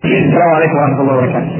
السلام عليكم ورحمه الله وبركاته.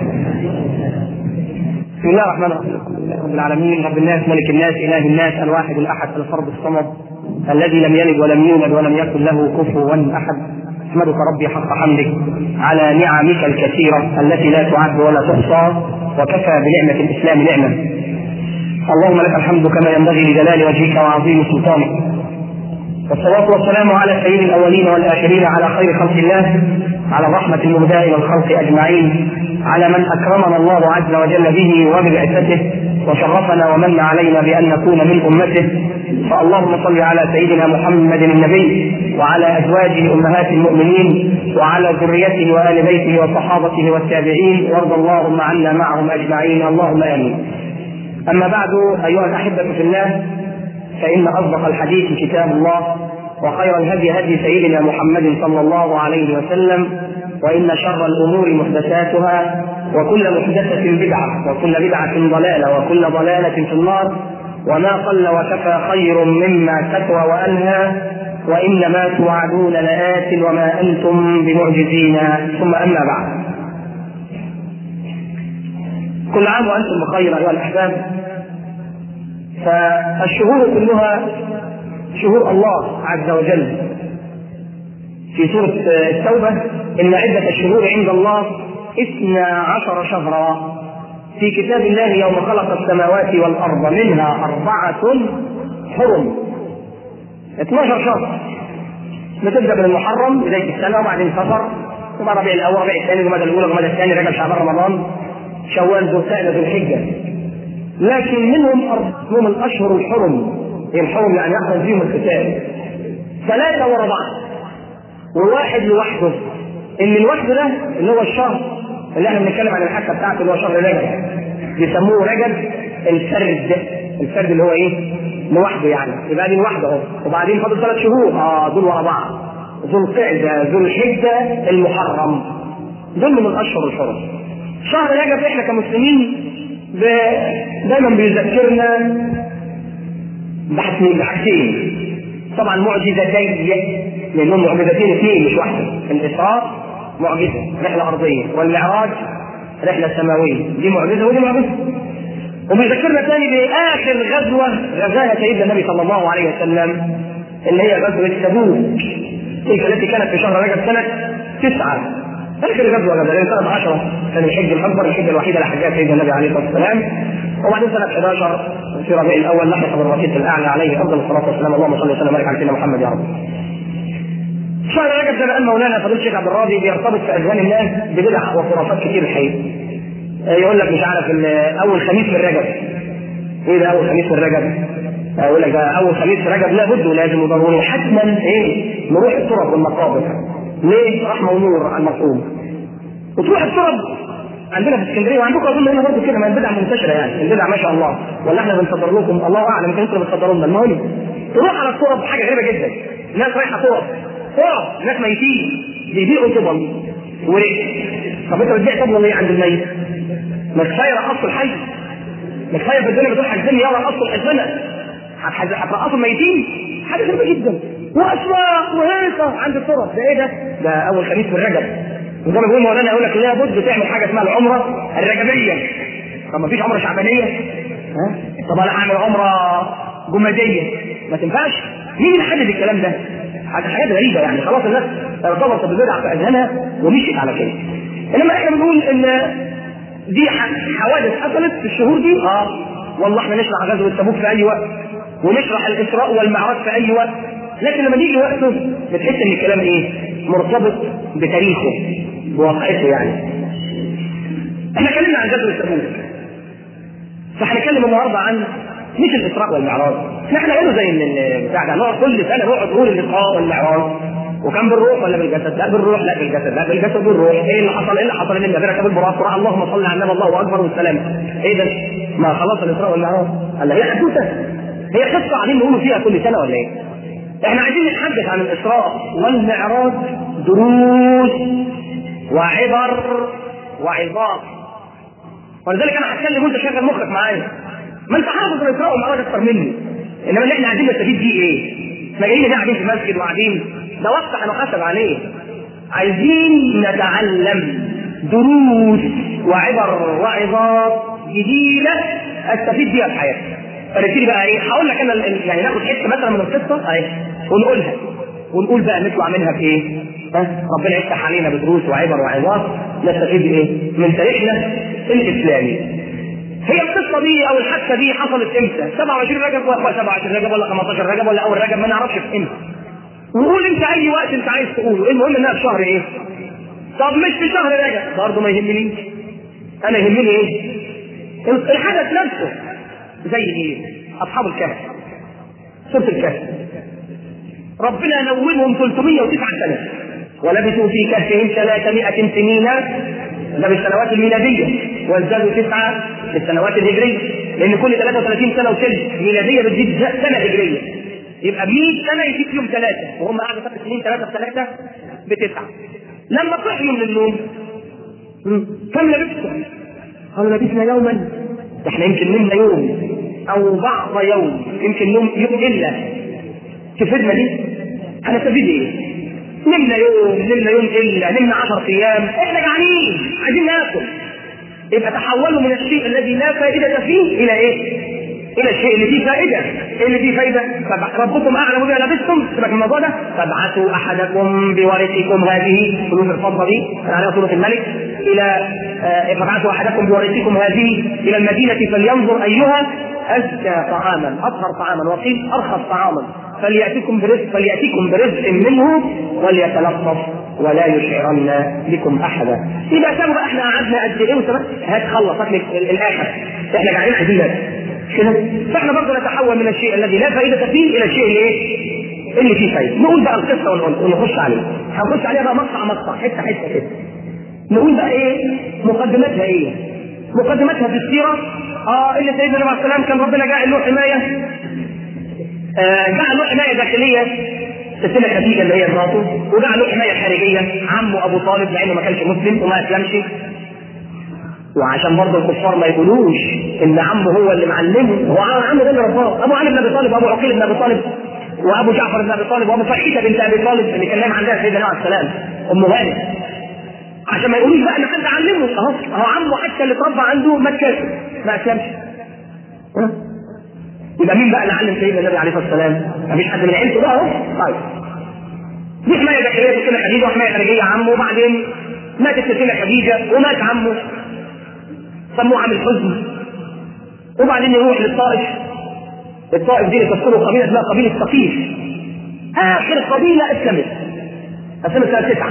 بسم الله الرحمن الرحيم رب العالمين رب الناس ملك الناس اله الناس الواحد الاحد الفرد الصمد الذي لم يلد ولم يولد ولم يكن له كفوا احد احمدك ربي حق حمدك على نعمك الكثيره التي لا تعد ولا تحصى وكفى بنعمه الاسلام نعمه. اللهم لك الحمد كما ينبغي لجلال وجهك وعظيم سلطانك. والصلاة والسلام على سيد الأولين والآخرين على خير خلق الله على الرحمة المهداة إلى الخلق أجمعين على من أكرمنا الله عز وجل به وببعثته وشرفنا ومن علينا بأن نكون من أمته فاللهم صل على سيدنا محمد النبي وعلى أزواجه أمهات المؤمنين وعلى ذريته وآل بيته وصحابته والتابعين وارض اللهم عنا معهم أجمعين اللهم آمين أما بعد أيها الأحبة في الله فإن أصدق الحديث كتاب الله وخير الهدي هدي سيدنا محمد صلى الله عليه وسلم وإن شر الأمور محدثاتها وكل محدثة بدعة وكل بدعة ضلالة وكل ضلالة في النار وما قل وكفى خير مما كثر وألهى وإنما توعدون لآت وما أنتم بمعجزين ثم أما بعد كل عام وأنتم بخير أيها الأحباب فالشهور كلها شهور الله عز وجل في سورة التوبة إن عدة الشهور عند الله اثنا عشر شهرا في كتاب الله يوم خلق السماوات والأرض منها أربعة حرم 12 شهر بتبدأ من المحرم بداية السنة وبعدين سفر ثم ربيع الأول ربيع الثاني جمادى الأولى جمادى الثاني رجب شعبان رمضان شوال ذو القعدة ذو الحجة لكن منهم منهم الاشهر الحرم هي الحرم يعني يحرم فيهم القتال ثلاثه ورا بعض وواحد لوحده اللي لوحده ده اللي هو الشهر اللي احنا بنتكلم عن الحكه بتاعته اللي هو شهر رجب بيسموه رجب الفرد الفرد اللي هو ايه؟ لوحده يعني يبقى دي لوحده اهو وبعدين فاضل ثلاث شهور اه دول ورا بعض ذو القعده ذو الحجه المحرم دول من الاشهر الحرم شهر رجب احنا كمسلمين دايما بيذكرنا بحاجتين بحاجتين طبعا معجزتين لانهم معجزتين اثنين مش واحده الاسراء معجزه رحله ارضيه والمعراج رحله سماويه دي معجزه ودي معجزه وبيذكرنا ثاني باخر غزوه غزاها سيدنا النبي صلى الله عليه وسلم اللي هي غزوه تبوك تلك التي كانت في شهر رجب سنه تسعه اخر غزوه غزوه سنه 10 كان الحج الاكبر الحجه الوحيده اللي حجها سيدنا النبي عليه الصلاه والسلام وبعدين سنه 11 في ربيع الاول لحق بالرفيق الاعلى عليه افضل الصلاه والسلام اللهم صل وسلم وبارك على سيدنا محمد يا رب. شهر رجب زي ما قال مولانا فضيله الشيخ عبد الراضي بيرتبط في اذهان الناس ببدع وخرافات كتير الحقيقه. يقول لك مش عارف اول خميس من رجب. ايه ده اول خميس من رجب؟ يقول لك اول خميس في رجب لابد ولازم وضروري حتما ايه نروح التراب والمقابر. ليه؟ رحمه ونور على المفهوم. وتروح التراب عندنا في اسكندريه وعندكم اظن هنا برضه كده ما البدع منتشره يعني البدع ما شاء الله ولا احنا بنصدر لكم الله اعلم يمكن انتم بتصدروا لنا المهم تروح على التراب حاجه غريبه جدا ناس رايحه تراب تراب ناس ميتين بيبيعوا طبل ورق طب انت بتبيع طبل ليه عند الميت؟ ما كفايه رقصوا الحي ما كفايه في الدنيا بتروح حزمني يلا رقصوا الحزمه هترقصوا الميتين حاجه غريبه جدا واسواق وهيصه عند التراب ده ايه ده؟ ده اول خميس من رجب وزي ما بيقول مولانا يقول لك لابد تعمل حاجه اسمها العمره الرجبيه طب ما فيش عمره شعبانيه ها طب انا اعمل عمره جماديه ما تنفعش مين اللي حدد الكلام ده؟ حاجات غريبه يعني خلاص الناس ارتبطت بالبدع في اذهانها ومشيت على كده انما احنا بنقول ان دي حوادث حصلت في الشهور دي اه والله احنا نشرح غزوه تبوك في اي وقت ونشرح الاسراء والمعراج في اي وقت لكن لما نيجي وقته بتحس ان الكلام ايه؟ مرتبط بتاريخه بواقعته يعني. احنا اتكلمنا عن غزوه تبوك. فهنتكلم النهارده عن مش الاسراء والمعراج، احنا نقوله زي بتاع ده نقعد كل سنه نقعد نقول الاسراء والمعراج وكان بالروح ولا بالجسد؟ لا بالروح لا بالجسد لا بالجسد بالروح، ايه اللي حصل؟ ايه اللي حصل؟ النبي ركب البراق وراح اللهم صل على النبي الله اكبر والسلام. ايه ده؟ ما خلاص الاسراء والمعراج. قال هي حدوته هي قصه قاعدين نقولوا فيها كل سنه ولا ايه؟ احنا عايزين نتحدث عن الاسراء والمعراج دروس وعبر وعظات ولذلك انا هتكلم وانت شغل مخك معايا ما انت حافظ الاسراء والمعراج اكثر مني انما اللي احنا عايزين نستفيد بيه ايه؟ احنا جايين هنا قاعدين في مسجد وقاعدين ده وقت هنحاسب عليه عايزين نتعلم دروس وعبر وعظات جديده استفيد بيها في حياتي فنبتدي بقى ايه هقول لك انا يعني ناخد حته مثلا من القصه اهي ونقولها ونقول بقى نطلع منها بايه؟ ها ربنا يفتح علينا بدروس وعبر وعظات نستفيد ايه؟ من تاريخنا الاسلامي. هي القصه دي او الحادثه دي حصلت امتى؟ 27 رجب ولا 27 رجب ولا 15 رجب ولا اول رجب ما نعرفش في امتى. وقول انت اي وقت انت عايز تقوله، المهم انها في شهر ايه؟ طب مش في شهر رجب برضه ما يهمنيش. انا يهمني ايه؟ الحدث نفسه زي ايه؟ اصحاب الكهف. سوره الكهف. ربنا نومهم 309 سنه ولبثوا في كهفهم 300 سنين ده بالسنوات الميلاديه وازدادوا تسعه بالسنوات الهجريه لان كل 33 سنه وثلث ميلاديه بتزيد سنه هجريه يبقى 100 سنه يزيد فيهم ثلاثه وهم قعدوا ثلاث سنين ثلاثه في ثلاثه بتسعه لما صحيوا من النوم كم لبثتم؟ قالوا لبثنا يوما احنا يمكن نمنا يوم او بعض يوم يمكن نوم يوم الا تفيدنا دي هنستفيد ايه؟ نمنا يوم نمنا يوم الا نمنا 10 ايام احنا جعانين عايزين ناكل يبقى تحولوا من الشيء الذي لا فائدة فيه إلى إيه؟ إلى الشيء اللي فيه فائدة، إيه اللي فيه فائدة؟ ربكم أعلم بما لبثتم، سيبك من الموضوع ده، فابعثوا أحدكم بورثكم هذه فلوس الفضة دي، كان عليها سورة الملك، إلى فابعثوا أحدكم بورثكم هذه إلى المدينة فلينظر أيها أزكى طعاما، أطهر طعاما، وقيل أرخص طعاما، فليأتكم برزق فليأتيكم برزق منه وليتلطف ولا يشعرن بكم احدا. يبقى سابوا بقى احنا قعدنا قد ايه وسبب هات خلص هات الاخر. احنا قاعدين حديث كده فاحنا برضه نتحول من الشيء الذي لا فائده فيه الى الشيء اللي ايه؟ اللي فيه فائده. نقول بقى القصه ونخش عليه. هنخش عليها بقى مقطع مقطع حته حته كده. نقول بقى ايه؟ مقدمتها ايه؟ مقدمتها في السيره اه اللي سيدنا النبي عليه السلام كان ربنا جاعل له حمايه آه جعل له حمايه داخليه ستنا خديجه اللي هي مراته وجعل له حمايه خارجيه عمه ابو طالب لانه ما كانش مسلم وما اسلمش وعشان برضه الكفار ما يقولوش ان عمه هو اللي معلمه هو عمه ده اللي رباه ابو علي بن ابي طالب وابو عقيل بن ابي طالب وابو جعفر بن ابي طالب وابو فرحيده بنت ابي طالب اللي كان نايم عندها سيدنا عليه السلام ام غانم عشان ما يقولوش بقى ان حد علمه اهو اهو عمه حتى اللي اتربى عنده ما كافر ما اسلمش يبقى مين بقى اللي علم سيدنا النبي عليه الصلاه والسلام؟ مفيش حد من عيلته بقى اهو طيب دي حمايه داخليه ستنا خديجه وحمايه خارجيه عمه وبعدين ماتت ستنا خديجه ومات عمه سموه عام الحزن وبعدين يروح للطائف الطائف دي اللي تذكره قبيله اسمها قبيله ثقيف اخر قبيله اسلمت اسلمت سنه تسعه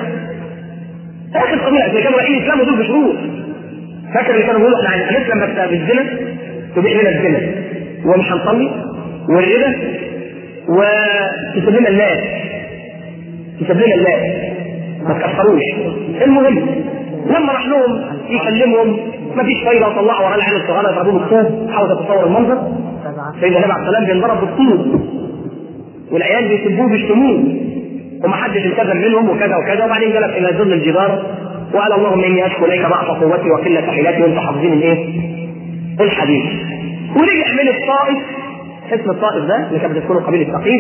اخر قبيله اللي كانوا رايحين يسلموا دول بشروط فاكر اللي كانوا بيقولوا احنا هنسلم بس بالزنا تبيع لنا الزنا ومش هنصلي والربا وتسيب لنا الناس تسيب لنا الناس ما تكفروش المهم لما راح لهم يكلمهم ما فيش فايده وطلعوا وراه العيال الصغيره يضربوه بالطوب حاول تتصور المنظر سيدنا النبي عليه السلام بينضرب بالطوب والعيال بيسبوه بيشتموه وما حدش التزم منهم وكذا وكذا وبعدين جلس الى ظل الجدار وقال اللهم اني اشكو اليك ضعف قوتي وقله حيلتي وانت حافظين الايه؟ الحديث ورجع من الطائف اسم الطائف ده اللي كانت بتذكره قبيله ثقيف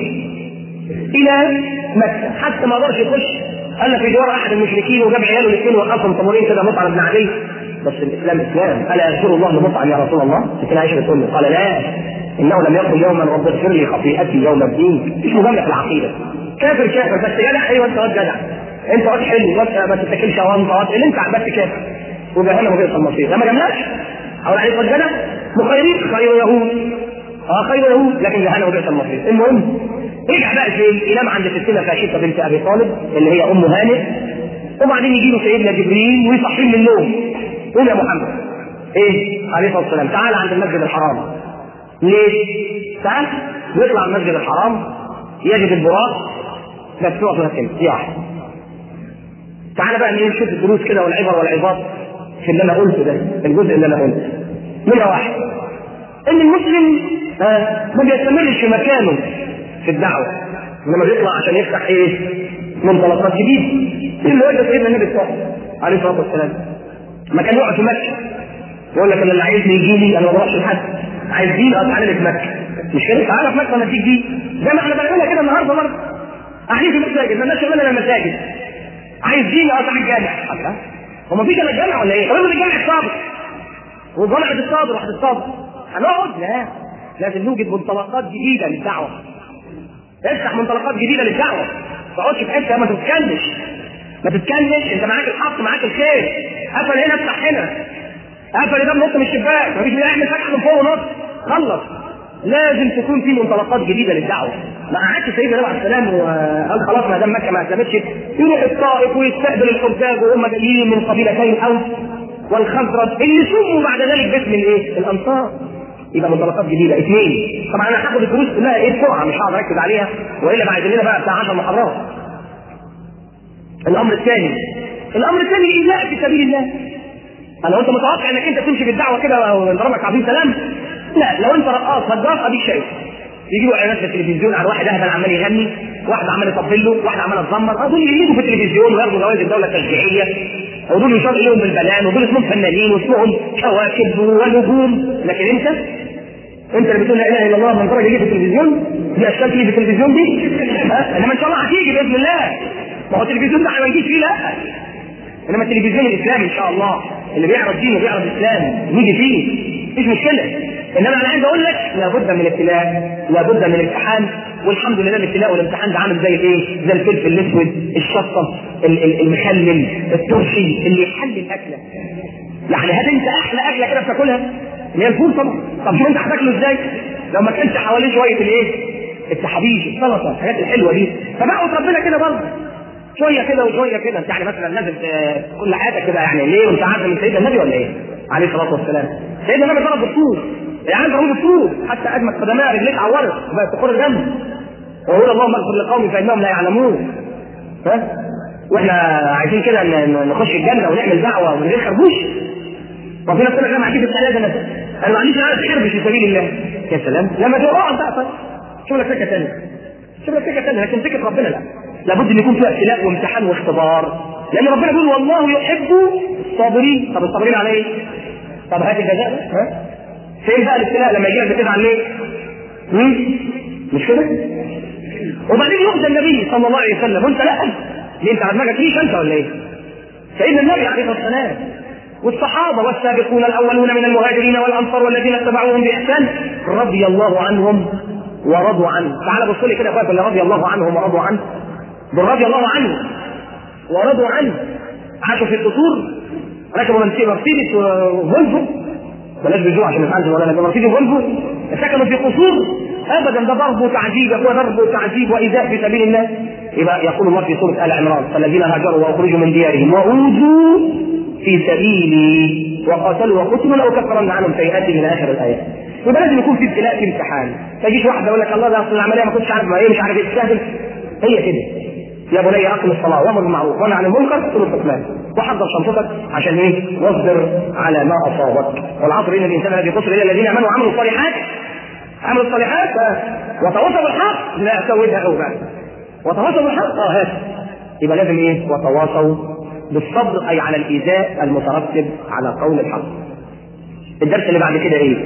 الى مكه حتى ما قدرش يخش قال في جوار احد المشركين وجاب عياله الاثنين وقفهم طابورين كده مطعم بن عدي بس الاسلام اسلام الا يذكر الله لمطعم يا رسول الله؟ لكن عائشه بتقول له قال لا انه لم يقل يوما رب اغفر لي خطيئتي يوم الدين مش مجامله في العقيده كافر كافر بس جدع ايوه انت واد جدع انت واد حلو واد ما تتاكلش وانت واد اللي انت بس كافر وجهنم وبئس المصير ده ما جاملاش او عليك واد جدع مخيرين خير يهود اه خير يهود لكن جهنم وبئس المصير المهم رجع بقى فين؟ ينام عند ستنا فاشيطه بنت ابي طالب اللي هي ام هانئ وبعدين يجي له سيدنا جبريل ويصحيه من النوم قول يا محمد ايه عليه الصلاه والسلام تعال عند المسجد الحرام ليه؟ تعال يطلع المسجد الحرام يجد البراق بس تقف هنا كده دي واحده تعال بقى نشوف الدروس كده والعبر والعظات في اللي انا قلته ده الجزء اللي انا قلته نمره واحد ان المسلم آه ما بيستمرش في مكانه في الدعوه انما بيطلع عشان يفتح ايه؟ منطلقات جديده اللي وجد سيدنا النبي صلى عليه الصلاه والسلام ما كان يقعد في مكه يقول لك انا اللي عايزني يجي لي انا ما بروحش لحد عايز دي اه تعالى في مكه مش كده تعالى في مكه انا اديك دي زي ما احنا بنعملها كده النهارده برضه قاعدين في المساجد ما الناس شغاله المساجد عايز دين اه تعالى الجامع هو مفيش الا الجامع ولا ايه؟ طب افرض الجامع الصابر وجامعة الصابر واحد الصابر هنقعد؟ لا لازم نوجد منطلقات جديدة للدعوة افتح منطلقات جديدة للدعوة ما تقعدش في حتة ما تتكلمش ما تتكلمش انت معاك الحق معاك الخير قفل هنا افتح هنا قفل ده نط من الشباك مفيش اعمل فتح من فوق ونط خلص لازم تكون في منطلقات جديده للدعوه ما قعدش سيدنا النبي عليه السلام وقال خلاص ما دام مكه ما اسلمتش يروح الطائف ويستقبل الحجاج وهم جايين من قبيلتين اوس والخزرج اللي سموا بعد ذلك باسم الايه؟ الانصار يبقى منطلقات جديده اثنين طبعا انا هاخد الدروس كلها ايه بسرعه مش هقعد اركز عليها والا بعد لنا بقى بتاع 10 محاضرات الامر الثاني الامر الثاني الايذاء في سبيل الله انا انت متوقع انك انت تمشي بالدعوه كده ويضربك عظيم سلام لا لو انت رقاص هجاص اديك شايف يجيبوا اعلانات في التلفزيون عن واحد اهبل عمال يغني واحد عمال يطبل له واحد عمال يتذمر دول يجيبوا في التلفزيون وياخدوا جوائز الدوله التشجيعيه ودول يشار اليهم بالبنان ودول اسمهم فنانين واسمهم كواكب ونجوم لكن انت انت اللي بتقول لا اله الا الله من درجه دي في التلفزيون دي اشكال تيجي في التلفزيون دي ها انما ان شاء الله هتيجي باذن الله ما هو التلفزيون ده ما نجيش فيه لا انما التلفزيون الاسلامي ان شاء الله اللي بيعرض دين وبيعرض اسلام نيجي فيه مفيش مشكله انما انا عايز اقول لك لابد من ابتلاء لابد من امتحان والحمد لله الابتلاء والامتحان ده عامل زي الايه؟ زي الفلفل الاسود الشطه المخلل الترشي اللي يحل الاكله يعني هات انت احلى اكله كده بتاكلها اللي هي الفول طبعا طب شوف انت هتاكله ازاي؟ لو ما كانش حواليه شويه الايه؟ التحابيش السلطه الحاجات الحلوه دي فدعوه ربنا كده برضه شويه كده وشويه كده انت يعني مثلا لازم كل حاجه كده يعني ليه وانت عارف من سيدنا النبي ولا ايه؟ عليه الصلاه والسلام سيدنا النبي ضرب بالطول يعني ضرب بالطول حتى اجمد قدماء رجليك عورت وبقت تخر الدم ويقول اللهم اغفر لقومي فانهم لا يعلمون ها واحنا عايزين كده نخش الجنه ونعمل دعوه من غير خربوش وفي ناس تقول لك ما عنديش الثلاجه انا انا ما عنديش عارف تحربش في سبيل الله يا سلام لما تقع بقى طيب شوف لك سكه ثانيه شوف لك سكه ثانيه لكن سكه ربنا لا لابد ان يكون فيها ابتلاء وامتحان واختبار لان ربنا بيقول والله يحب الصابرين طب الصابرين على ايه؟ طب هات الجزاء ها؟ فين بقى الابتلاء لما يجي لك بتزعل ليه؟ مش كده؟ وبعدين يؤذى النبي صلى الله عليه وسلم وانت لا ليه انت على دماغك ليش انت ولا ايه؟ سيدنا النبي عليه الصلاه والسلام والصحابه والسابقون الاولون من المهاجرين والانصار والذين اتبعوهم باحسان رضي الله عنهم ورضوا عنه تعال بص لي كده يا اللي رضي الله عنهم ورضوا عنه دول رضي الله عنه ورضوا عنه عاشوا في القصور ركبوا مرسيدس وفولفو بلاش بجوع عشان ما تزعلش ولا لا مرسيدس وفولفو سكنوا في قصور ابدا ده ضرب وتعذيب هو ضرب وتعذيب وايذاء في سبيل الله يبقى يقول الله في سوره ال عمران فالذين هاجروا واخرجوا من ديارهم واوذوا في سبيلي وقاتلوا وقتلوا لاكفرن عنهم سيئاتهم الى اخر الايات يبقى لازم يكون في ابتلاء في امتحان ما يجيش واحد يقول لك الله ده اصل العمليه ما كنتش عارف ما ايه مش عارف ايه تستهبل هي كده يا بني اقم الصلاه وامر بالمعروف وانهى عن المنكر كل الحكمان وحضر شنطتك عشان ايه؟ واصبر على ما اصابك والعصر ان الانسان الذي خسر الا الذين امنوا وعملوا الصالحات عملوا الصالحات وتواصوا بالحق لا سويتها قوي بقى وتواصوا بالحق اه هات يبقى لازم ايه؟ وتواصوا بالصبر اي على الايذاء المترتب على قول الحق الدرس اللي بعد كده ايه؟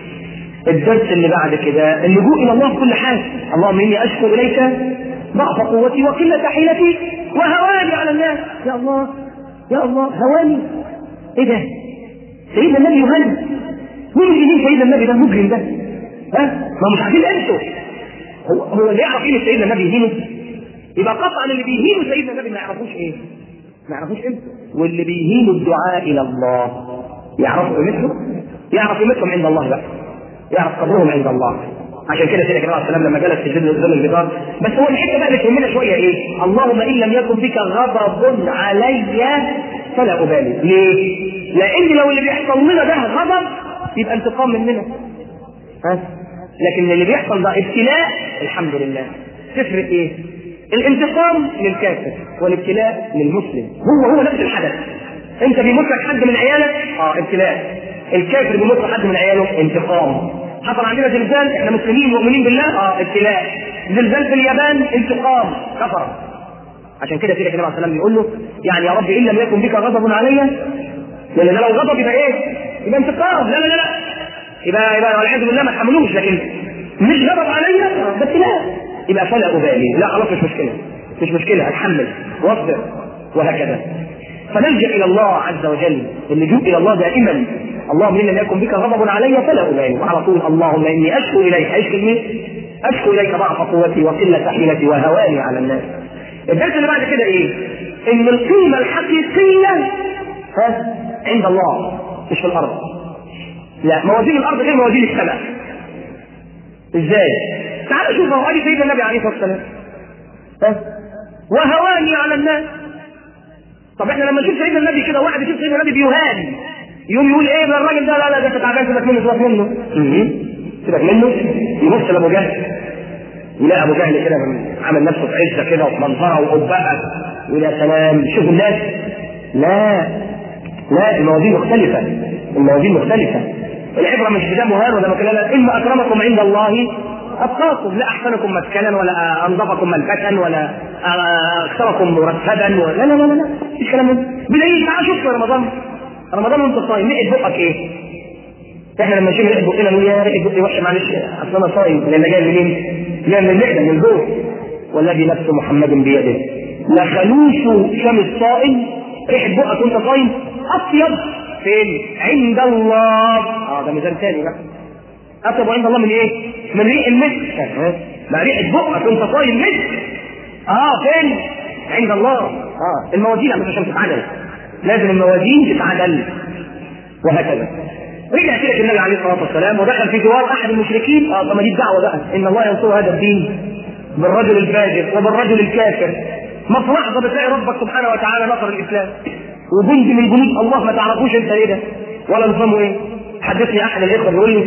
الدرس اللي بعد كده اللجوء الى الله في كل حال اللهم اني اشكو اليك ضعف قوتي وقلة حيلتي وهواني على الناس يا الله يا الله هواني ايه ده؟ سيدنا النبي يهان مين اللي يهين سيدنا النبي ده المجرم ده؟ ها؟ ما مش عارفين قيمته هو هو اللي يعرف قيمة سيدنا النبي يهينه يبقى قطعا اللي بيهينوا سيدنا النبي ما يعرفوش ايه؟ ما يعرفوش قيمته واللي بيهينوا الدعاء الى الله يعرفوا قيمتهم؟ يعرف قيمتهم عند الله بقى يعرف قدرهم عند الله عشان كده سيدنا النبي عليه السلام لما جلس في ظل ظل الجدار بس هو الحته بقى اللي تهمنا شويه ايه؟ اللهم ان لم يكن بك غضب علي فلا ابالي، ليه؟ لان لو اللي بيحصل لنا ده غضب يبقى انتقام مننا. ها؟ لكن اللي بيحصل ده ابتلاء الحمد لله. تفرق ايه؟ الانتقام للكافر والابتلاء للمسلم، هو هو نفس الحدث. انت بيموت لك حد من عيالك اه ابتلاء. الكافر بيموت لك حد من عياله انتقام. حصل عندنا زلزال احنا مسلمين مؤمنين بالله اه ابتلاء زلزال في اليابان انتقام كفر عشان كده كده النبي عليه السلام بيقول له يعني يا رب ان لم يكن بك غضب علي لان لو غضب يبقى ايه؟ يبقى انتقام لا لا لا لا يبقى يبقى والعياذ بالله ما تحملوش لكن مش غضب علي بس لا يبقى فلا ابالي لا خلاص مش مشكله مش مشكله اتحمل واصبر وهكذا فنلجا الى الله عز وجل اللجوء الى الله دائما اللهم ان لم يكن بك غضب علي فلا ابالي وعلى طول اللهم اني اشكو اليك اشكو مين؟ اشكو اليك ضعف قوتي وقله حيلتي وهواني على الناس. الدرس اللي بعد كده ايه؟ ان القيمه الحقيقيه ها عند الله مش في الارض. لا موازين الارض غير موازين السماء. ازاي؟ تعال شوف هو ادي سيدنا النبي عليه الصلاه والسلام. ها؟ وهواني على الناس. طب احنا لما نشوف سيدنا النبي كده واحد يشوف سيدنا النبي بيهان يقوم يقول ايه ده الراجل ده لا لا ده تعبان سيبك منه سيبك منه سيبك منه يبص لابو جهل يلاقي ابو جهل كده عامل نفسه في عزه كده وفي منظره وقبعه يقول يا سلام شوف الناس لا لا الموازين مختلفه الموازين مختلفه العبره مش بده مهان ولا مكان لا ان اكرمكم عند الله اتقاكم لا احسنكم مسكنا ولا انظفكم ملبسا ولا اكثركم مرتبا ولا لا لا لا لا مفيش كلام من بدليل تعال شوف في رمضان رمضان وانت صايم نقل بقك ايه؟ احنا لما نشوف ريحه بقنا نقول يا ريحه بقي وحشه معلش اصل انا صايم لان جاي منين؟ جاي من المعده من الجوع والذي نفس محمد بيده لخلوش فم الصائم ريحه بقك وانت صايم اطيب فين؟ عند الله اه ده ميزان ثاني بقى اطيب عند الله من ايه؟ من ريح المسك ما ريحه بقك وانت صايم مسك اه فين؟ عند الله اه الموازين عشان تتعدل لازم الموازين تتعدل وهكذا رجع كده النبي عليه الصلاه والسلام ودخل في جوار احد المشركين اه طب ما دي الدعوه بقى ان الله ينصر هذا الدين بالرجل الفاجر وبالرجل الكافر ما في لحظه بتلاقي ربك سبحانه وتعالى نصر الاسلام وجند من جنود الله ما تعرفوش انت ايه ده ولا نظامه ايه حدثني احد الاخوه بيقول لي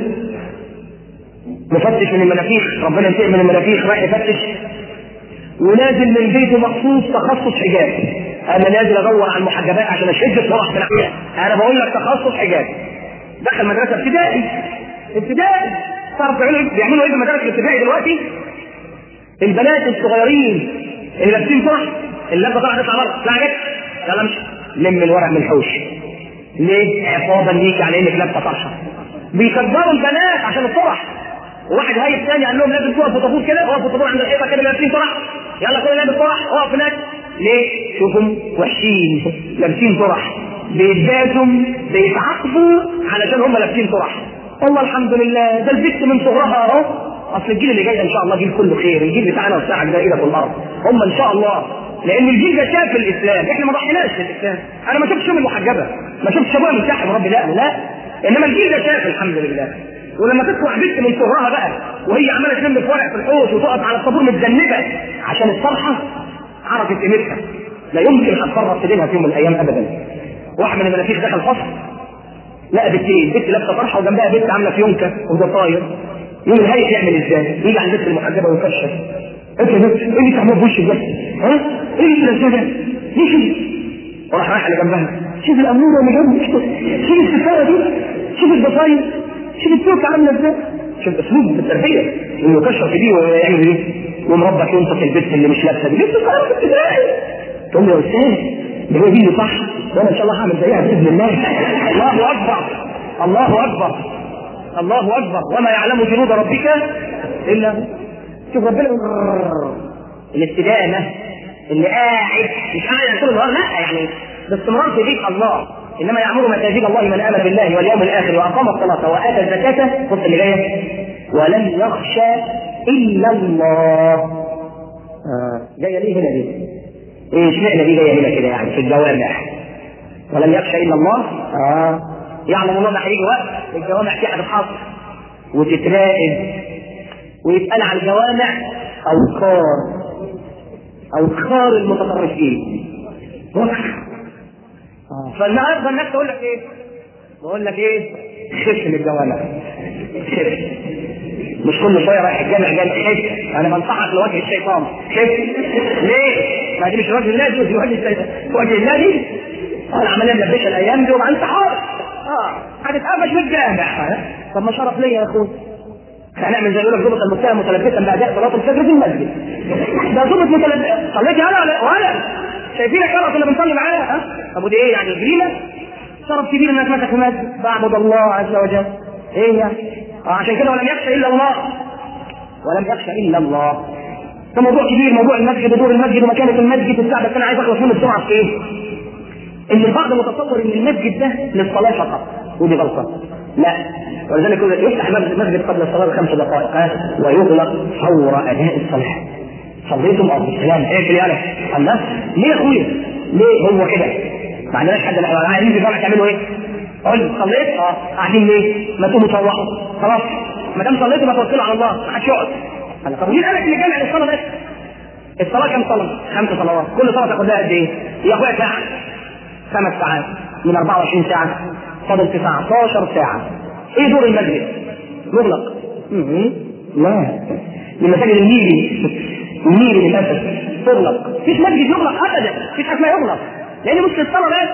مفتش من المنافيخ ربنا ينتقم من المنافيخ رايح يفتش ونازل من بيته مخصوص تخصص حجاب انا نازل ادور على المحجبات عشان اشد الفرح في الحجاب انا بقول لك تخصص حجاب دخل مدرسه ابتدائي ابتدائي تعرف بيعملوا بيعملوا ايه في المدارس الابتدائي دلوقتي البنات الصغيرين اللي لابسين فرح اللابسه طلعت تطلع بره لا جت يلا امشي لم الورق من الحوش ليه؟ عقابا ليك على انك لابسه طرحه بيكبروا البنات عشان الفرح وواحد هايب ثاني قال لهم لازم تقف في طابور كده اقف في طابور عند الحيطه كده لابسين طرح يلا كل لابس طرح اقف هناك ليه؟ شوفوا وحشين لابسين طرح بيتباسوا بيتعاقبوا علشان هم لابسين طرح والله الحمد لله ده البت من صغرها اهو اصل الجيل اللي جاي ان شاء الله جيل كله خير الجيل بتاعنا وبتاعك دائره في الارض هم ان شاء الله لان الجيل ده شاف الاسلام احنا ما ضحيناش في الاسلام انا ما شفتش ام المحجبه ما شفتش ابويا منتحب ربي لا لا انما الجيل ده شاف الحمد لله ولما تطلع بنت من صغرها بقى وهي عماله تلم في ورق في الحوش وتقف على الطابور متذنبه عشان الصرحه عرفت قيمتها لا يمكن هتفرط في دينها في يوم من الايام ابدا واحد من المنافيخ دخل فصل لقى بنتين بنت لابسه طرحه وجنبها بنت عامله فيونكه وده طاير يوم الهيئه يعمل ازاي؟ يجي على البنت المحجبه ويكشف انت ايه اللي تعمل بوشك ده؟ ها؟ ايه اللي تنزل ده؟ ليش وراح رايح اللي جنبها شوف الاموره اللي جنبك شوف الستاره دي شوف الضفاير شوف التوكه عامله ازاي شوف اسلوب التربيه انه يكشف دي ويعمل ايه؟ يقوم ربك ينطق البنت اللي مش لابسه دي بنت صغيره في ابتدائي تقول له يا استاذ ده هي دي اللي صح وانا ان شاء الله هعمل زيها باذن الله الله اكبر الله اكبر الله اكبر وما يعلم جنود ربك الا هو شوف ربنا الاستدامه اللي قاعد مش قاعد طول النهار لا يعني باستمرار في بيت الله انما يعمر مساجد الله من امن بالله واليوم الاخر واقام الصلاه واتى الزكاه بص اللي جايه ولم يخشى الا الله آه. جايه ليه هنا دي؟ ايه اشمعنى دي جايه هنا كده يعني في الجوامع ولم يخشى الا الله اه يعلم الله ما هيجي وقت الجوامع فيها هتتحصر وتتراقب ويتقال على الجوامع اوقار اوقار المتطرفين وقف آه. فالنهارده الناس تقول لك ايه؟ بقول لك ايه؟ خف من الجوامع خف مش كل شويه رايح الجامع جامع خف انا بنصحك لوجه الشيطان خف ليه؟ ما دي مش وجه الله دي وجه الشيطان وجه الله دي انا عمليه ملبشه الايام دي ومع انت حر اه هتتقفش من الجامع طب ما شرف ليا يا اخوي هنعمل زي يقول لك ضبط المتهم متلبسا باداء صلاه الفجر في المسجد ده ضبط متلبس صليت انا ولا ولا شايفينك يلا كنا بنصلي معاه ها طب ودي ايه يعني جريمه شرف كبير انك مسك في مسجد بعبد الله عز وجل ايه يعني آه عشان كده ولم يخشى الا الله ولم يخشى الا الله ده موضوع كبير موضوع المسجد ودور المسجد ومكانه المسجد وبتاع بس انا عايز اخلص منه بسرعه في ايه؟ ان البعض متصور ان المسجد ده للصلاه فقط ودي غلطه لا ولذلك يفتح المسجد قبل الصلاه بخمس دقائق ويغلق فور اداء الصلاه صليتم اه السلام ايه في انا الله ليه يا اخويا؟ ليه هو كده؟ ما عندناش حد قاعدين في الجامع تعملوا ايه؟ قول صليت؟ اه قاعدين ليه؟ ما تقوموا تروحوا خلاص ما دام صليتوا ما توكلوا على الله ما حدش يقعد انا طب مين قال لك ان الجامع للصلاه بس؟ الصلاه كم صلاه؟ خمس صلوات كل صلاه تاخد لها قد ايه؟ يا اخويا ساعه خمس ساعات من 24 ساعه فاضل 19 ساعه ايه دور المسجد؟ مغلق لا المساجد النيلي النيلي للاسف تغلق مفيش مسجد يغلق ابدا مفيش حاجه يغلق لان مش الصلاه بس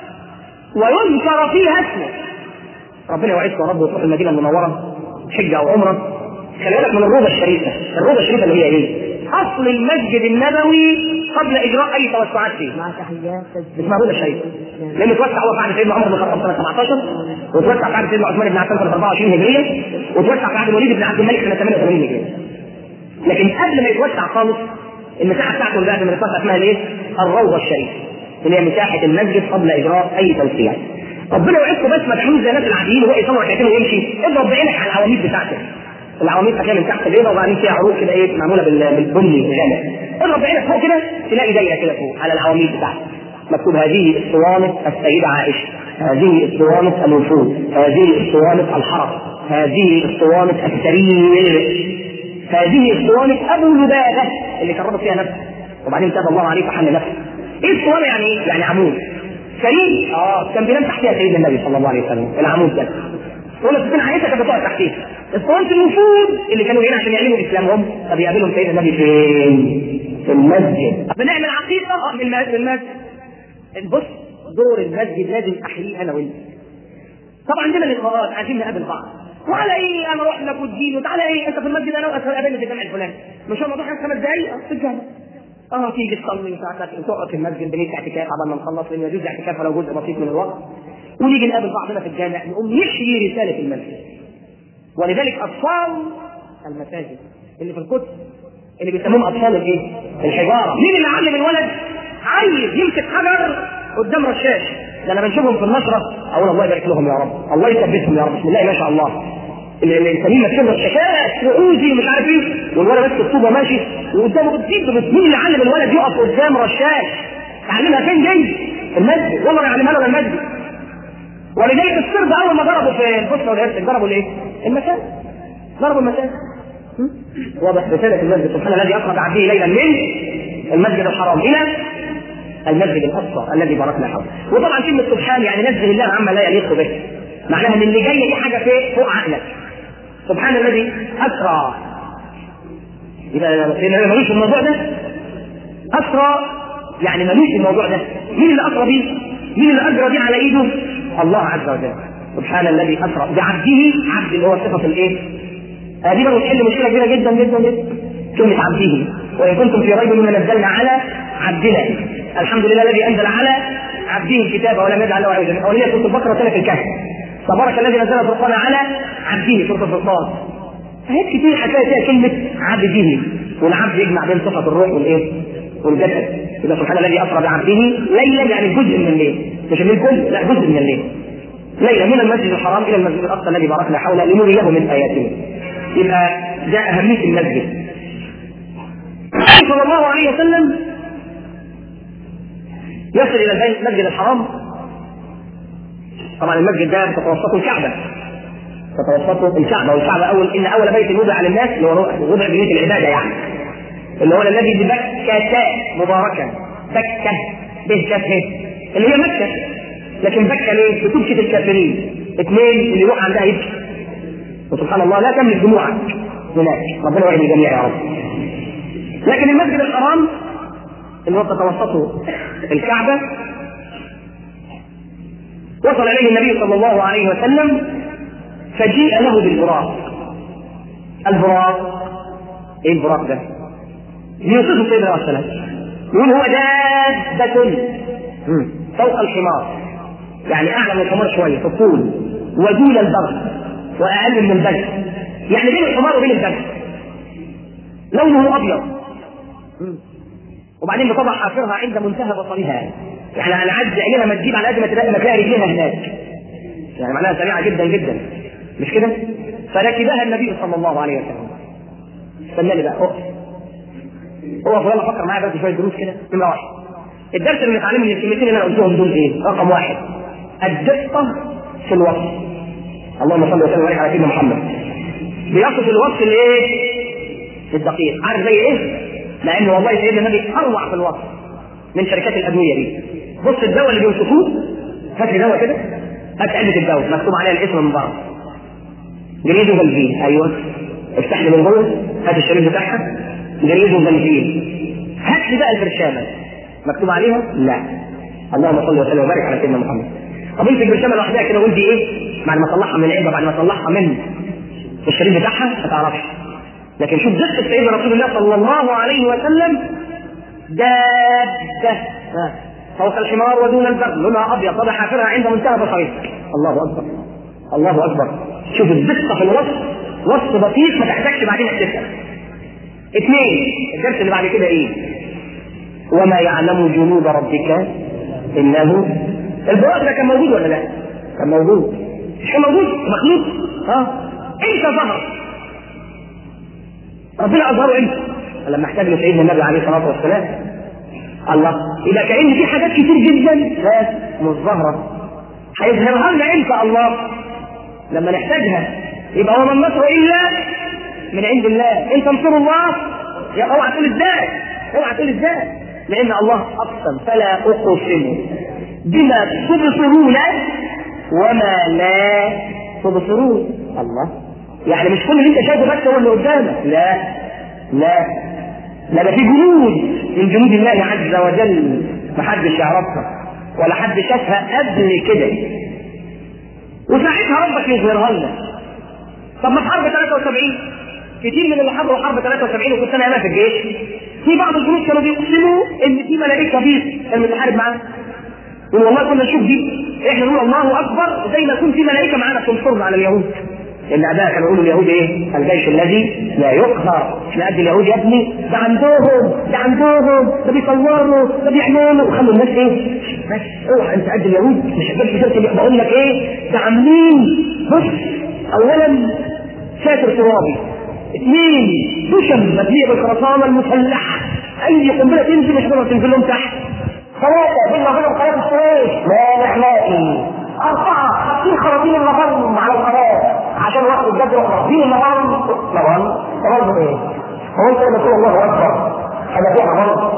ويذكر فيها اسمه ربنا يوعدكم يا رب وتروح المدينه المنوره حجه او عمره خلي بالك من الروضه الشريفه الروضه الشريفه اللي هي ايه؟ اصل المسجد النبوي قبل اجراء اي توسعات فيه مع تحيات اسمها روضه الشريفه لانه توسع هو في عهد سيدنا عمر بن الخطاب سنه 17 وتوسع في عهد سيدنا عثمان بن عفان سنه 24 هجريه وتوسع في عهد الوليد بن عبد الملك سنه 88 هجريه لكن قبل ما يتوسع خالص المساحه بتاعته اللي بعد ما يتوسع اسمها الايه؟ الروضه الشريفه اللي هي مساحه المسجد قبل اجراء اي توسيع ربنا يوعدكم بس ما تعملوش زي الناس العاديين وهو يصور ركعتين ويمشي اضرب بعينك على العواميد بتاعته العواميد هتلاقي من تحت بيضه وبعدين فيها عروق كده ايه معموله بال- بالبني الغامق اضرب بعينك فوق كده تلاقي دايره كده فوق على العواميد بتاعته مكتوب هذه اسطوانه السيده عائشه هذه اسطوانه الوفود هذه اسطوانه الحرم هذه اسطوانه السرير هذه اسطوانه ابو لبابه اللي كرمت فيها نفسه وبعدين تاب الله عليه فحل نفسه ايه اسطوانه يعني ايه؟ يعني عمود سرير اه كان بينام تحتها سيدنا النبي صلى الله عليه وسلم العمود ده ولا تكون عائشه كانت بتقعد تحتيه اسطوانه الوفود اللي كانوا جايين عشان يعلموا الاسلام هم طب يقابلهم سيدنا النبي فين؟ في المسجد بنعمل عقيقه اه من المسجد من المسجد بص دور المسجد لازم احييه انا وانت طبعا عندنا لقاءات عايزين نقابل بعض وعلى ايه انا اروح لك وتجيني وتعالى ايه انت في المسجد انا واقف قابلني في الجامع الفلاني مش هو الموضوع خمس دقايق اه في الجامع اه تيجي تصلي ساعتك تقعد في المسجد بنيت اعتكاف قبل ما نخلص لان يجوز اعتكاف ولو جزء بسيط من الوقت ونيجي نقابل بعضنا في الجامع نقوم نحيي رساله المسجد ولذلك اطفال المساجد اللي في القدس اللي بيسموهم اطفال الايه؟ الحجاره مين اللي علم الولد عايز يمسك حجر قدام رشاش ده انا بنشوفهم في النشره اقول الله يبارك لهم يا رب الله يثبتهم يا رب بسم الله ما شاء الله اللي اللي الانسانين ماسكين رشاشات وعوزي ومش عارف ايه والولد ماسك الطوبه ماشي وقدامه بتزيد مين اللي علم الولد يقف قدام رشاش تعلمها فين دي؟ في المسجد والله ما يعلمها له المسجد ولذلك السرب اول ما ضربوا في البوسنه والهرسك ضربوا الايه؟ المساجد ضربوا المساجد م? واضح رسالة المسجد سبحان الذي أسرى بعبده ليلا من المسجد الحرام إلى المسجد الأقصى الذي باركنا حوله وطبعا كلمة سبحان يعني نزه الله عما لا يليق به معناها ان اللي جاي دي حاجة في فوق عقلك سبحان الذي أسرى إذا ملوش الموضوع ده أسرى يعني ملوش الموضوع ده مين اللي أسرى بيه؟ مين اللي أجرى بيه على إيده؟ الله عز وجل سبحان الذي أسرى بعبده عبد اللي هو صفة الإيه؟ هذه بقى بتحل مشكله كبيره جدا جدا جدا كلمه عبده وان كنتم في ريب مما نزلنا على عبدنا الحمد لله الذي انزل على عبده الكتاب ولم يجعل له عوجا اوليه سوره البقره وسنه الكهف تبارك الذي نزل الفرقان على عبده سوره الفرقان آيات كتير هتلاقي فيها كلمة عبده والعبد يجمع بين صفة الروح والإيه؟ والجسد إذا سبحان الذي أسرى بعبده ليلا يعني جزء من الليل مش الليل كله لا جزء من الليل ليلا من المسجد الحرام إلى المسجد الأقصى الذي باركنا حوله لنريه من آياتنا يبقى ده أهمية المسجد صلى الله عليه وسلم يصل إلى البيت المسجد الحرام طبعا المسجد ده تتوسطه الكعبة تتوسطه الكعبة والكعبة أول إن أول بيت وضع للناس اللي هو وضع بيوت العبادة يعني اللي هو الذي ببكة مباركا بكة بكة اللي هي مكة لكن بكة ليه؟ بتبكة الكافرين اثنين اللي يروح عندها يبكي وسبحان الله لا تملك دموعك هناك ربنا يعين الجميع يا رب لكن المسجد الحرام اللي هو تتوسطه الكعبة وصل إليه النبي صلى الله عليه وسلم فجيء له بالبراق البراق ايه البراق ده؟ بيوصفه سيدنا عليه السلام يقول هو دابة فوق الحمار يعني اعلى من الحمار شويه في الطول ودون البغل واقل من البغل يعني بين الحمار وبين البغل لونه ابيض وبعدين بتضع حافرها عند منتهى بصرها احنا هنعدي عينها ما تجيب على قد ما تلاقي ما تلاقي رجليها هناك يعني معناها سريعه جدا جدا مش كده؟ فركبها النبي صلى الله عليه وسلم استناني بقى اقف هو يلا فكر معايا بس شويه دروس كده نمره واحد الدرس اللي بنتعلمه من الكلمتين اللي انا قلتهم دول ايه؟ رقم واحد الدقه في الوصف اللهم صل وسلم وبارك على سيدنا محمد بيصف الوصف الايه؟ الدقيق عارف زي ايه؟ لان والله سيدنا النبي اروع في الوصف من شركات الادويه دي بص الدواء اللي بيوصفوه هات لي دواء كده هات علبه الدواء مكتوب عليها الاسم من بره جريدو فالفين ايوه افتح لي من جوه هات الشريط بتاعها جريدو فالفين هات لي بقى البرشامه مكتوب عليها لا اللهم صل وسلم وبارك على سيدنا محمد طب انت البرشامه لوحدها كده وانت ايه بعد ما طلعها من العلبه بعد ما طلعها من الشريط بتاعها ما تعرفش لكن شوف دقه سيدنا رسول الله صلى الله عليه وسلم دابه فوق الحمار ودون البر لونها ابيض طبعا حافرها عند منتهى بصرها الله اكبر الله اكبر شوف الدقه في الوصف وصف بسيط ما تحتاجش بعدين تفهم اثنين الدرس اللي بعد كده ايه وما يعلم جنود ربك انه البراق ده كان موجود ولا لا؟ كان موجود مش كان موجود مخلوق اه امتى ظهر؟ ربنا اظهره امتى؟ لما احتاج له سيدنا النبي عليه الصلاه والسلام الله يبقى كأن في حاجات كتير جدا لا مش ظاهرة هيظهرها لنا امتى الله؟ لما نحتاجها يبقى وما النصر الا من عند الله ان تنصروا الله يا اوعى تقول ازاي اوعى تقول ازاي لان الله اقسم فلا اقسم بما تبصرون وما لا تبصرون الله يعني مش كل اللي انت شايفه بس هو اللي قدامك لا لا لا ده في جنود من جنود الله عز وجل محدش يعرفها ولا حد شافها قبل كده وساعتها ربك يظهرها لنا طب ما في حرب 73 كتير من اللي حضروا حرب 73 وكنت انا في الجيش في بعض الجنود كانوا بيقسموا ان في ملائكه بيض كان بتحارب معانا يقول والله كنا نشوف دي احنا نقول الله اكبر زي ما يكون في ملائكه معانا تنصرنا على اليهود اللي اباء كانوا يقولوا اليهود ايه؟ الجيش الذي لا يقهر احنا قد اليهود يا ابني ده عندهم ده عندهم ده بيصوروا ده بيعملوا وخلوا الناس ايه؟ بس اوعى انت قد اليهود مش هتجيب بقول لك ايه؟ ده عاملين بص اولا ساتر ترابي اثنين دشم مبنيه بالخرسانه المسلحه اي قنبله تنزل مش هتقدر تنزل لهم تحت ثلاثه بيننا وبينهم قناه السويس لا نحلائي أربعة حاطين خراطيم النظام على القناة عشان وقت الجد خراطيم النظام نظام نظام ايه؟ هو انت لما تقول الله اكبر هذا فيها نظام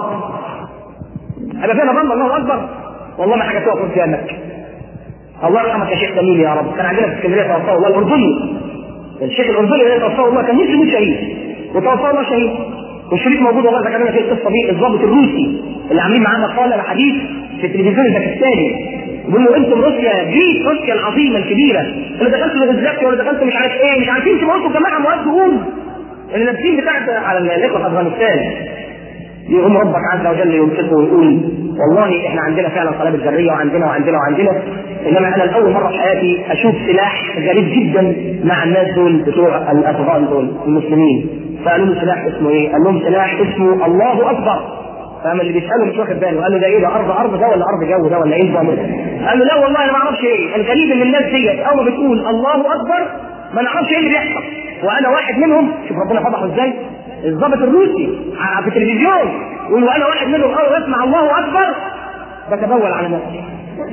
هذا فيها نظام الله اكبر والله ما حاجه تقف قدامك الله يرحمك يا شيخ جميل يا رب كان عندنا في اسكندريه توفاه الله الاردني الشيخ الاردني اللي توفاه الله كان نفسه يموت شهيد وتوفاه الله شهيد والشريط موجود والله ذكرنا في القصه دي الضابط الروسي اللي عاملين معاه مقاله حديث في التلفزيون الباكستاني بيقول له انتم روسيا جيت روسيا العظيمه الكبيره اللي دخلتوا الغزاكي ولا دخلتوا مش عارف ايه مش عارفين تموتوا جماعه مواد دهون اللي لابسين بتاعت على الاخوه في افغانستان يقوم ربك عز وجل يمسكه ويقول والله احنا عندنا فعلا قنابل ذريه وعندنا وعندنا وعندنا انما انا لاول مره في حياتي اشوف سلاح غريب جدا مع الناس دول بتوع الافغان دول المسلمين فقالوا له سلاح اسمه ايه؟ قال لهم سلاح اسمه الله اكبر فاما اللي بيساله مش واخد باله قال له ده ايه ده ارض ارض ده ولا ارض جو ده ولا ايه نظام قال له لا والله انا ما اعرفش ايه الغريب ان الناس ديت اول ما بتقول الله اكبر ما نعرفش ايه اللي بيحصل وانا واحد منهم شوف ربنا فضحه ازاي الضابط الروسي في التلفزيون يقول وانا واحد منهم اول ما اسمع الله اكبر بتبول على نفسي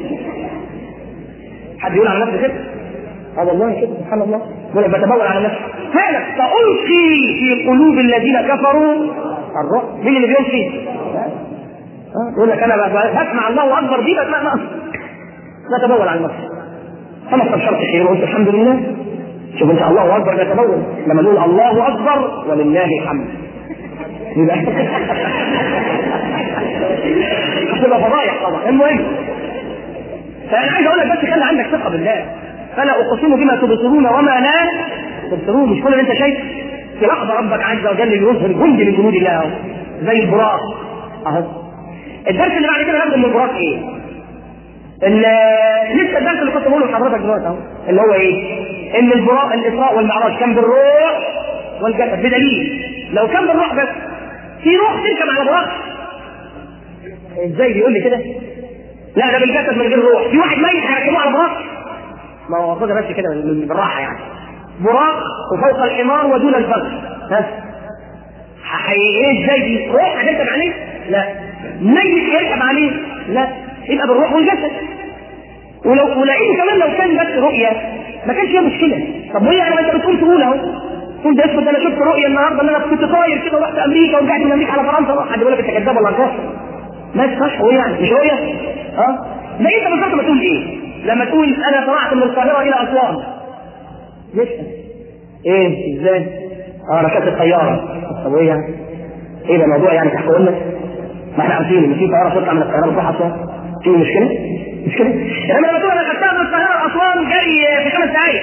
حد يقول على نفسه كده اه والله كده سبحان الله يقول لك بتبول على نفسي فعلا فالقي في قلوب الذين كفروا الرعب مين اللي بيلقي؟ يقول لك انا بسمع الله اكبر دي بسمع ما بتبول على نفسي فما استبشرت خير وقلت الحمد لله شوف انت الله اكبر بيتبول لما نقول الله اكبر ولله الحمد يبقى هتبقى فضايح طبعا المهم فانا عايز اقول لك بس خلي عندك ثقه بالله فلا اقسم بما تبصرون وما لا تبصرون مش كل اللي انت شايف في لحظه ربك عز وجل يظهر جند من جنود الله اهو زي البراق اهو الدرس اللي بعد كده ناخده من البراق ايه؟ لسه الدرس اللي كنت بقوله لحضرتك دلوقتي اهو اللي هو ايه؟ ان البراء الاسراء والمعراج كان بالروح والجسد بدليل لو كان بالروح بس في روح تركب على براق ازاي بيقول لي كده؟ لا ده بالجسد من غير روح في واحد ميت هيركبوه على براق ما هو خدها بس كده بالراحه يعني براق وفوق الحمار ودون الفرس ها ايه ازاي دي روح هتركب عليه لا ميت يركب عليه لا يبقى بالروح والجسد ولو ولقيته كمان لو كان بس رؤيه ما كانش فيها مشكله طب وهي يعني انت بتقول تقول اهو تقول ده اسود انا شفت رؤيه النهارده ان انا كنت طاير كده ورحت امريكا ورجعت من امريكا على فرنسا حد يقول لك انت كذاب ولا كافر ما اسمهاش رؤيه يعني مش رؤيه اه ده انت بالظبط ما تقول ايه لما تقول انا طلعت من القاهره الى اسوان يسال ايه ازاي اه ركبت الطياره طب وايه يعني ايه ده موضوع يعني تحكوا لنا ما احنا عارفين ان في طياره تطلع من القاهره تروح اسوان في مشكله مشكله انما لما تقول انا خدتها من القاهره لاسوان جري في خمس دقائق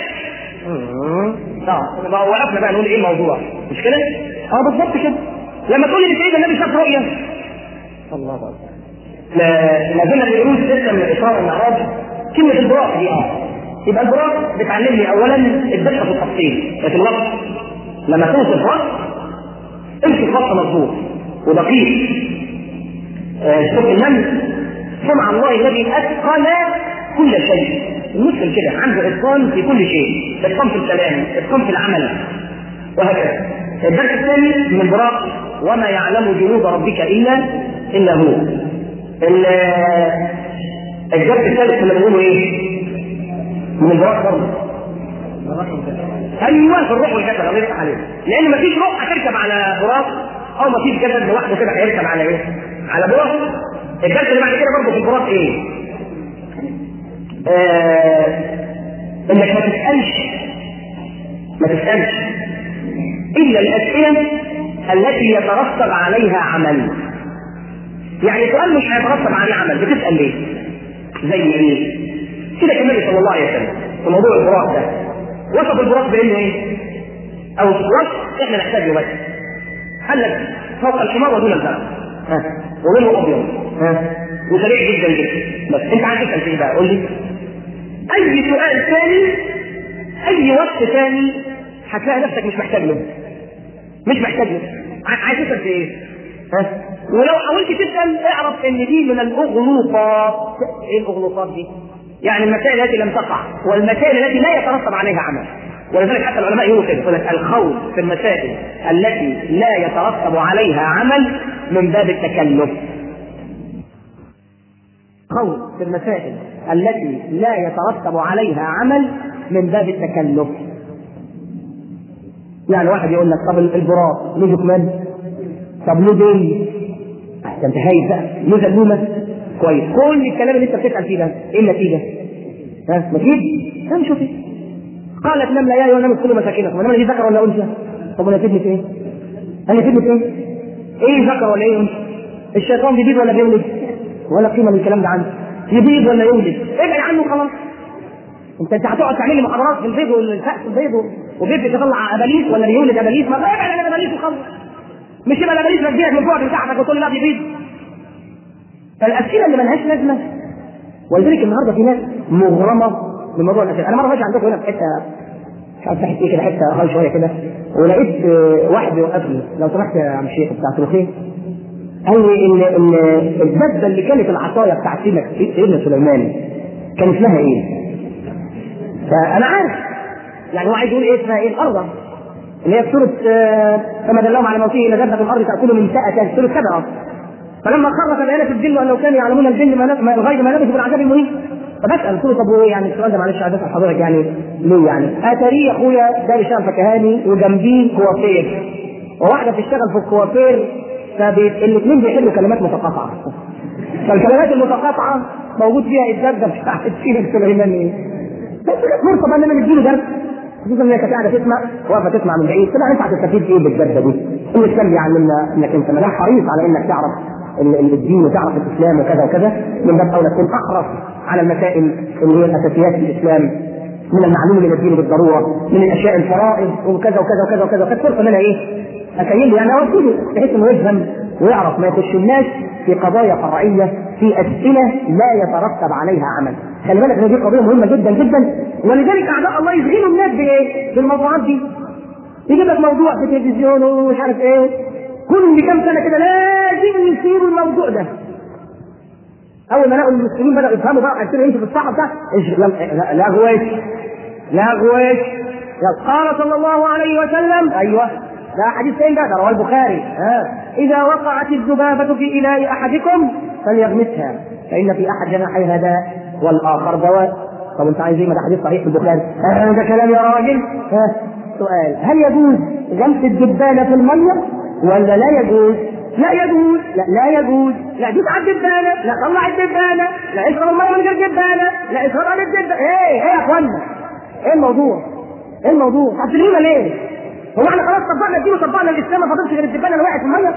اه بقى وقفنا بقى نقول ايه الموضوع مش كده؟ اه بالظبط كده لما تقول لي سيدنا النبي شاف رؤيه الله اكبر لا ما زلنا بنقول لسه من الاشاره المعراج كلمه البراق دي اه يبقى البراق بتعلمني اولا الدقه في التفصيل في الوقت لما توصف وقت امسك وقت مظبوط ودقيق آه شوف النمل صنع الله الذي اتقن كل شيء المسلم كده عنده اتقان في كل شيء اتقان في الكلام اتقان في العمل وهكذا الدرس الثاني من البراق وما يعلم جنود ربك الا الا هو الدرس الثالث كنا بنقوله ايه؟ من البراق برضه ايوه في الروح والجسد الله يفتح عليك لان مفيش روح هتركب على براق او مفيش جسد لوحده كده هيركب على ايه؟ على براق الدرس اللي بعد كده برضه في البراق ايه؟ آه انك ما تسالش ما تسالش الا الاسئله التي يترتب عليها عمل يعني سؤال مش هيترتب عليه عمل بتسال ليه؟ زي ايه؟ كده كالنبي صلى الله عليه وسلم في موضوع البراق ده وصف البراق بانه ايه؟ او وصف احنا نحتاجه بس قال لك فوق الحمار ودون الباب ها ولونه ابيض ها وسريع جدا جدا بس انت عايز تسال في ايه بقى قول لي اي سؤال ثاني اي وصف ثاني هتلاقي نفسك مش محتاج له مش محتاج له عايز تسال في ايه؟ ها ولو حاولت تسال اعرف ان دي من الاغلوطات ايه الاغلوطات دي؟ يعني المسائل التي لم تقع والمسائل التي لا يترتب عليها عمل ولذلك حتى العلماء يقولوا كده يقول لك الخوض في المسائل التي لا يترتب عليها عمل من باب التكلف خوض في المسائل التي لا يترتب عليها عمل من باب التكلف يعني واحد يقول لك طب البراق له جكمان طب له دين ده انت هايف بقى له زلومه كويس كل الكلام اللي انت بتسال فيه ده ايه النتيجه؟ ها نتيجه؟ ها نشوف ايه قالت نملة يا ايها النمل كلوا مساكنكم النملة دي ذكر ولا انثى؟ طب ونتيجة ايه؟ هل نتيجة ايه؟ ايه ذكر ولا ايه انثى؟ الشيطان بيبيض ولا بيولد؟ ولا قيمة للكلام ده عنده يبيض ولا يولد؟ ابعد عنه خلاص انت انت هتقعد تعمل لي محاضرات في البيض والفأس البيض وبيض بيطلع اباليس ولا بيولد اباليس ما ابعد عن الاباليس وخلاص مش يبقى الاباليس مجديك من فوق بتاعتك وتقول لي لا بيبيض فالاسئله اللي ملهاش لازمه ولذلك النهارده في ناس مغرمه بموضوع الاسئله انا مره ماشي عندكم هنا في حته مش عارف تحت ايه كده حته هاي شويه كده ولقيت واحد بيوقفني لو سمحت يا عم الشيخ بتاع سلوخين قال لي ان ان الدبه اللي كانت العصايه بتاعت سيدنا سيدنا سليمان كان اسمها ايه؟ فانا عارف يعني هو عايز يقول ايه اسمها ايه الارض اللي هي في سوره فما دلهم على موته الى دبه الارض تاكل من سأة سوره سبعه فلما خرج بيانات الجن وانه كانوا يعلمون الجن ما الغيب ما لبثوا بالعذاب المهين فبسال قلت له طب وايه يعني السؤال ده معلش عايز اسال حضرتك يعني ليه يعني؟ اتاري يا اخويا ده بيشتغل فكهاني وجنبيه كوافير وواحده بتشتغل في الكوافير فالاثنين بيحلوا كلمات متقاطعه فالكلمات المتقاطعه موجود فيها الدرجه بتاعت سيدنا سليمان ايه؟ بس كانت فرصه بقى ان انا نديله درس خصوصا ان هي كانت قاعده تسمع واقفه تسمع من بعيد طلع انت هتستفيد ايه بالجده دي؟ اللي كان بيعلمنا انك انت ما دام حريص على انك تعرف الدين وتعرف الاسلام وكذا وكذا من باب اولى تكون احرص على المسائل اللي هي الاساسيات في الاسلام من المعلوم من الدين بالضروره من الاشياء الفرائض وكذا وكذا وكذا وكذا كانت فرصه ان انا ايه؟ اكيل يعني اوديه بحيث انه يفهم ويعرف ما يخش الناس في قضايا فرعيه في اسئله لا يترتب عليها عمل خلي بالك ان دي قضيه مهمه جدا جدا ولذلك اعداء الله يشغلوا الناس بايه؟ بالموضوعات دي يجيب لك موضوع في التلفزيون ومش عارف ايه كل كام سنه كده لازم يصيروا الموضوع ده اول ما لقوا المسلمين بداوا يفهموا بقى عايزين يمشوا في الصحراء بتاع لا غويش لا غويش قال صلى الله عليه وسلم ايوه ده حديث فين ده؟ ده رواه البخاري ها اذا وقعت الذبابه في اناء احدكم فليغمسها فان في احد جناحيها داء والاخر دواء طب انت عايز ايه ما ده حديث صحيح في البخاري آه ده كلام يا راجل ها سؤال هل يجوز غمس الدبانه في الميه ولا لا يجوز؟ لا يجوز لا لا يجوز لا دوس على الدبانه لا طلع الدبانه لا اشرب الميه من غير دبانه لا اشرب على الدبانه ايه ايه يا اخوانا ايه الموضوع؟ ايه الموضوع؟ هتسلمونا ليه؟ هو احنا خلاص طبقنا الدين وطبقنا الاسلام ما فاضلش غير الدبانه اللي وقعت في الميه؟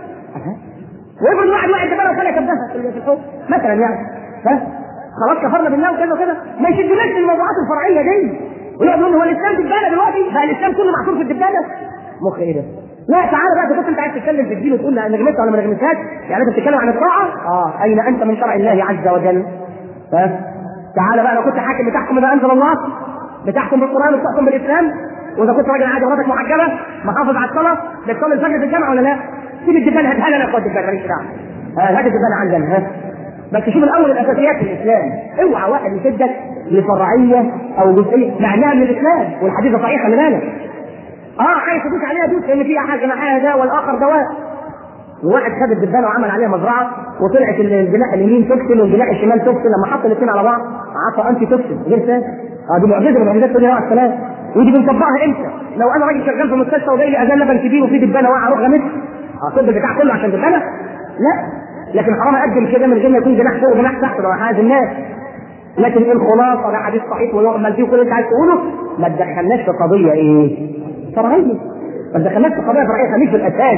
ويفرض واحد وقع الدبانه وكان يكبها في الحوض مثلا يعني ها؟ خلاص كفرنا بالله وكذا وكذا ما يشدناش الموضوعات الفرعيه دي ويقعد يقول هو الاسلام دبانه دلوقتي بقى الاسلام كله محصور في الدبانه مخ ايه ده؟ لا تعالى بقى كنت انت عايز تتكلم في الدين وتقول انا غمست ولا ما غمستهاش يعني انت بتتكلم عن الطاعه اه اين انت من شرع الله عز وجل ها تعالى بقى لو كنت حاكم بتحكم بما انزل الله بتحكم بالقران وبتحكم بالاسلام واذا كنت راجل عادي مراتك محجبه محافظ على الصلاه بتصلي الفجر في الجامعه ولا لا؟ سيب الدبان هاتها لنا اخوات الدبان ماليش دعوه هات الدبان عندنا ها بس شوف الاول الاساسيات في الاسلام اوعى واحد يشدك لفرعيه او جزئيه معناها من الاسلام والحديث صحيح خلي بالك اه عايز تدوس عليها دوس لان في احد جناحها دواء والاخر دواء وواحد خد الدبانه وعمل عليها مزرعه وطلعت الجناح اليمين تكسل والجناح الشمال تكسل لما حط الاثنين على بعض عطى انتي تكسل غير ثاني اه دي معجزه من معجزات الدنيا عليه السلام ودي بنطبقها امتى؟ لو انا راجل شغال في مستشفى وجاي لي اذان لبن كبير وفي دبانه واقعه اروح غمسها اه الطب بتاع كله عشان دبانه؟ لا لكن حرام اقدم كده من غير ما يكون جناح فوق وجناح تحت لو عايز الناس لكن الخلاصه ده حديث صحيح ويعمل فيه كل اللي انت عايز تقوله ما تدخلناش في قضيه ايه؟ فرعيه ما تدخلناش في قضيه فرعيه خليك في الاساس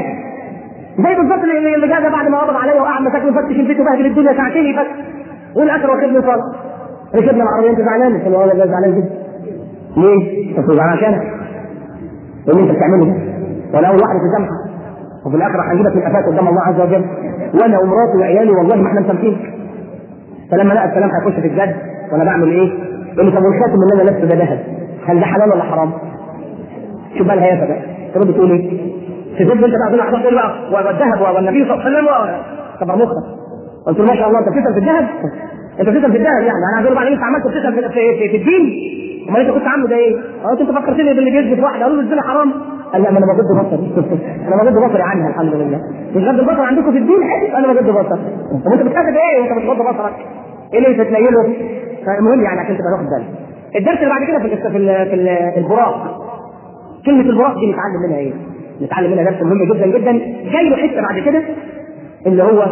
زي بالظبط اللي اللي جاء ده بعد ما غضب عليا وقعد مساك يفتش البيت وبهدل الدنيا ساعتين يفتش والاخر واخدني صلاه ركبنا العربيه انت زعلان؟ قلت له والله زعلان جدا ليه؟ قلت له زعلان عشانك ايه اللي انت بتعمله ده؟ وانا اول واحد في الجامعه وفي الاخر هنجيبك من قفاك قدام الله عز وجل وانا ومراتي وعيالي والله ما احنا مسامحينك فلما لقى الكلام هيخش في الجد وانا بعمل ايه؟ يقول لي طب والخاتم اللي انا لابسه ده ذهب هل ده حلال ولا حرام؟ شوف بقى الهيافه بقى ترد تقول ايه؟ تزد انت بقى تقول لحظه تقول بقى والذهب والنبي صلى الله عليه وسلم كبر مخك قلت له ما شاء الله انت بتسال في الذهب انت بتسال في الذهب يعني انا عايز اقول بعدين انت عملت بتسال في, في, في, في الدين امال انت كنت عامله ده ايه؟ قلت انت فكرتني باللي بيثبت واحد اقول له الزنا حرام قال لا ما انا بغض بصري انا بغض بصري عنها الحمد لله مش غض البصر عندكم في الدين حلو انا بغض بصر طب انت بتاخد ايه وانت بتغض بصرك؟ ايه اللي تتنيله؟ فالمهم يعني عشان تبقى واخد بالك الدرس اللي بعد كده في في, ال في ال البراق كلمة البراق دي نتعلم منها ايه؟ نتعلم منها درس مهم جدا جدا جاي له حته بعد كده اللي هو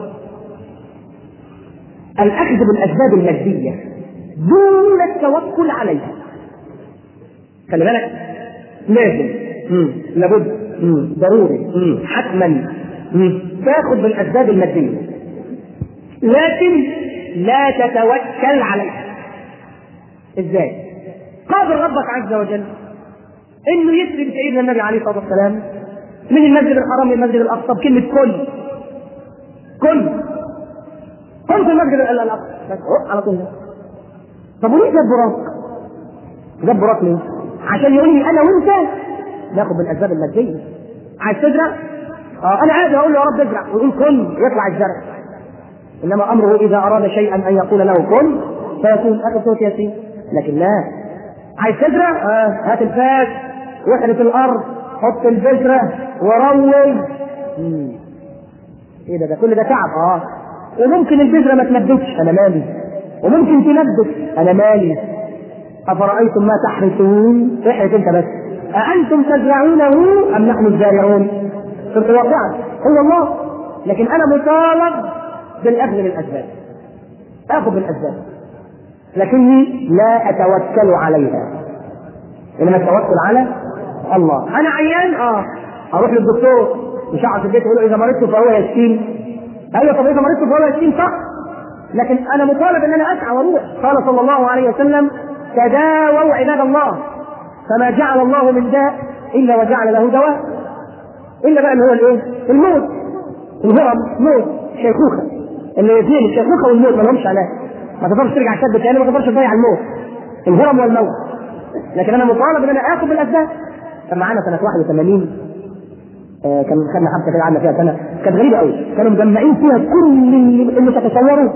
الاخذ بالاسباب الماديه دون التوكل عليها خلي بالك لازم مم. لابد مم. ضروري مم. حتما مم. تاخذ بالاسباب الماديه لكن لا تتوكل عليها ازاي قادر ربك عز وجل انه يسري سيدنا النبي عليه الصلاه والسلام من المسجد الحرام للمسجد الاقصى بكلمه كل كل كل في المسجد الاقصى بس على طول طب وليه جاب براق؟ جاب براق ليه؟ عشان يقول لي انا وانت ناخد بالاسباب الماديه عايز تزرع؟ اه انا عادي اقول له يا رب ازرع ويقول كن يطلع الزرع انما امره اذا اراد شيئا ان يقول له كن فيكون اخر صوت ياسين لكن لا عايز تزرع؟ اه هات الفاس واحرث الارض حط البذره وروي ايه ده ده كل ده تعب اه وممكن البذره ما تنبتش انا مالي وممكن تنبت انا مالي افرايتم ما تحرثون احرث انت بس أأنتم تزرعونه أم نحن الزارعون؟ في الواقع هو الله لكن أنا مطالب بالأخذ بالأسباب آخذ بالأسباب لكني لا أتوكل عليها إنما التوكل على الله أنا عيان آه أروح للدكتور مش هقعد في البيت يقول له إذا مرضت فهو يشفين أيوه طب إذا مرضت فهو يشفين صح لكن أنا مطالب إن أنا أسعى وأروح قال صلى الله عليه وسلم تداووا عباد الله فما جعل الله من داء الا وجعل له دواء الا بقى اللي هو الايه؟ الموت الهرم موت شيخوخه اللي الاثنين الشيخوخه والموت ما لهمش علاج ما تقدرش ترجع تثبت تاني ما تقدرش تضيع الموت الهرم والموت لكن انا مطالب ان انا اخذ بالاسباب كان معانا سنه 81 آه كان خدنا حبسه كده قعدنا فيها سنه كانت غريبه قوي كانوا مجمعين فيها كل اللي, اللي تتصوره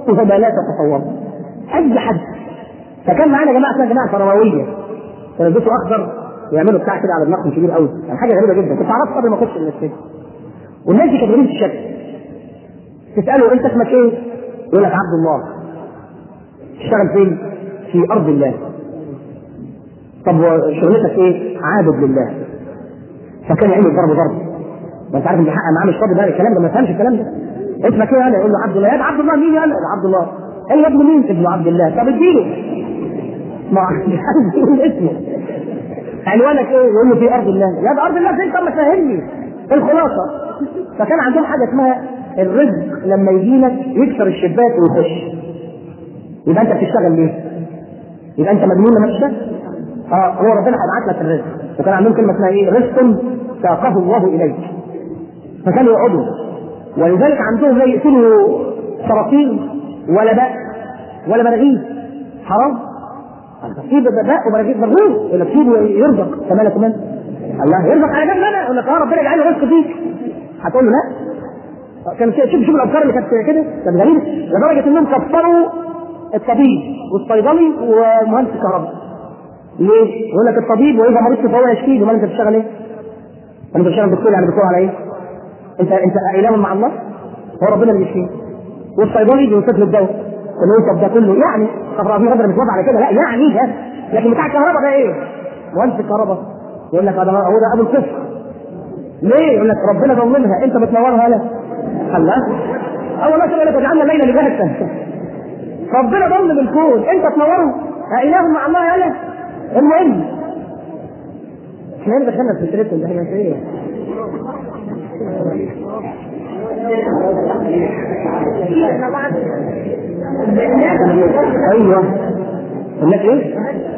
وما لا تتصور اي حد فكان معانا جماعه اسمها جماعه تروويه كانوا يلبسوا اخضر ويعملوا بتاع كده على دماغهم كبير قوي يعني حاجه غريبه جدا كنت اعرفها قبل ما اخش المسجد والناس دي كانت غريبه الشكل تساله انت اسمك ايه؟ يقول لك عبد الله تشتغل فين؟ في ارض الله طب شغلتك ايه؟ عابد لله فكان يعمل ضرب ضرب ما انت عارف ان حق معاه مش فاضي بقى الكلام ده ما فهمش الكلام ده اسمك ايه انا يقول له عبد الله يا عبد الله مين يا عبد الله قال له ابن مين؟ ابن عبد الله طب اديله ما مش عارف يقول اسمه عنوانك ايه؟ يقول له في ارض الله يا ده ارض الله فين طب ما فهمني الخلاصه فكان عندهم حاجه اسمها الرزق لما يجي لك يكسر الشباك ويخش يبقى انت بتشتغل ليه؟ يبقى انت مجنون لما تشتغل؟ اه هو ربنا هيبعت لك الرزق وكان عندهم كلمه اسمها ايه؟ رزق ساقه الله اليك فكانوا يقعدوا ولذلك عندهم زي يقتلوا سراطين ولا بأس ولا براغيث حرام في بقى وبراغيث مرغوب يقول لك سيبه يرزق كمان كمان الله يرزق على جنب انا يقول لك اه ربنا يجعله رزق فيك هتقول له لا كان شوف شوف الافكار اللي كانت كده كانت غريبه لدرجه انهم كفروا الطبيب والصيدلي ومهندس الكهرباء ليه؟ يقول لك الطبيب واذا مرضت فهو يشفيه امال انت بتشتغل ايه؟ انت بتشتغل دكتور يعني دكتور على ايه؟ انت انت اله مع الله؟ هو ربنا اللي يشفيه والصيدلي بيوصف له الدواء اللي طب ده كله يعني طب ربنا قدر مش على كده لا يعني ده لكن بتاع الكهرباء ده ايه؟ مهندس الكهرباء يقول لك هذا هو ده ابو الكفر ليه؟ يقول لك ربنا ضمنها انت بتنورها لا الله اول ما يقول لك وجعلنا الليل لباسا ربنا ضمن الكون انت تنوره اله مع الله يالا المهم احنا هنا دخلنا في سلسله ده احنا ايه؟ ايوه الناس ايه؟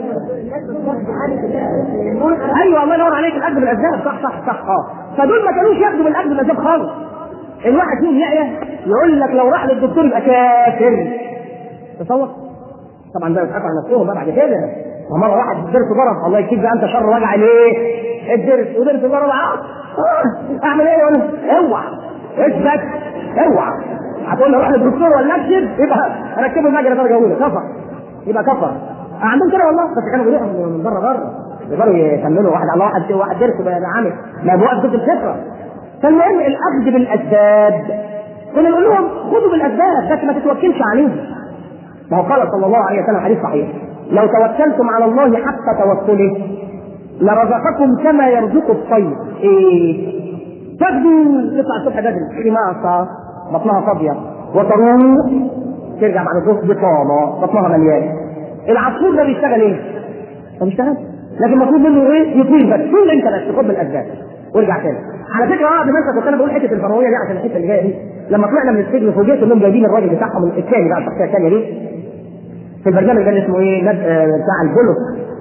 ايوه الله ينور عليك الاخذ بالاسباب صح صح صح اه فدول ما كانوش ياخدوا بالاخذ بالاسباب خالص الواحد فيهم يعيا يقول لك لو راح للدكتور يبقى كافر تصور طبعا ده يضحكوا على نفسهم بقى بعد كده ومره واحد الدرس ضرب الله يكفيك بقى انت شر وجع ليه؟ الدرس ودرس ضرب اعمل ايه ولا اوعى اثبت اوعى هتقول له روح للدكتور ولا اكشف يبقى ركبوا المجرى درجه اولى كفر يبقى كفر عندهم كده والله بس كانوا بيروحوا من بره بره يقدروا يكملوا واحد على واحد واحد درس عامل ما هو ضد الفطره فالمهم الاخذ بالاسباب كنا نقول لهم خذوا بالاسباب بس ما تتوكلش عليهم ما هو قال صلى الله عليه وسلم حديث صحيح لو توكلتم على الله حق توكله لرزقكم كما يرزق الطير ايه تغدو تطلع الصبح بدري في معصى بطنها فاضيه وتروح ترجع بعد الظهر بطانه بطنها مليان العصفور ده بيشتغل ايه؟ ما بيشتغل لكن المفروض منه ايه؟ يطير بس كل انت بس خد بالاسباب وارجع تاني على فكره اه دمشق كنت انا بقول حته الفرويه دي عشان الحته اللي جايه دي لما طلعنا من السجن فوجئت انهم جايبين الراجل بتاعهم الثاني بقى الشخصيه الثانيه دي في البرنامج ده اسمه ايه؟ نب... آه بتاع البولوس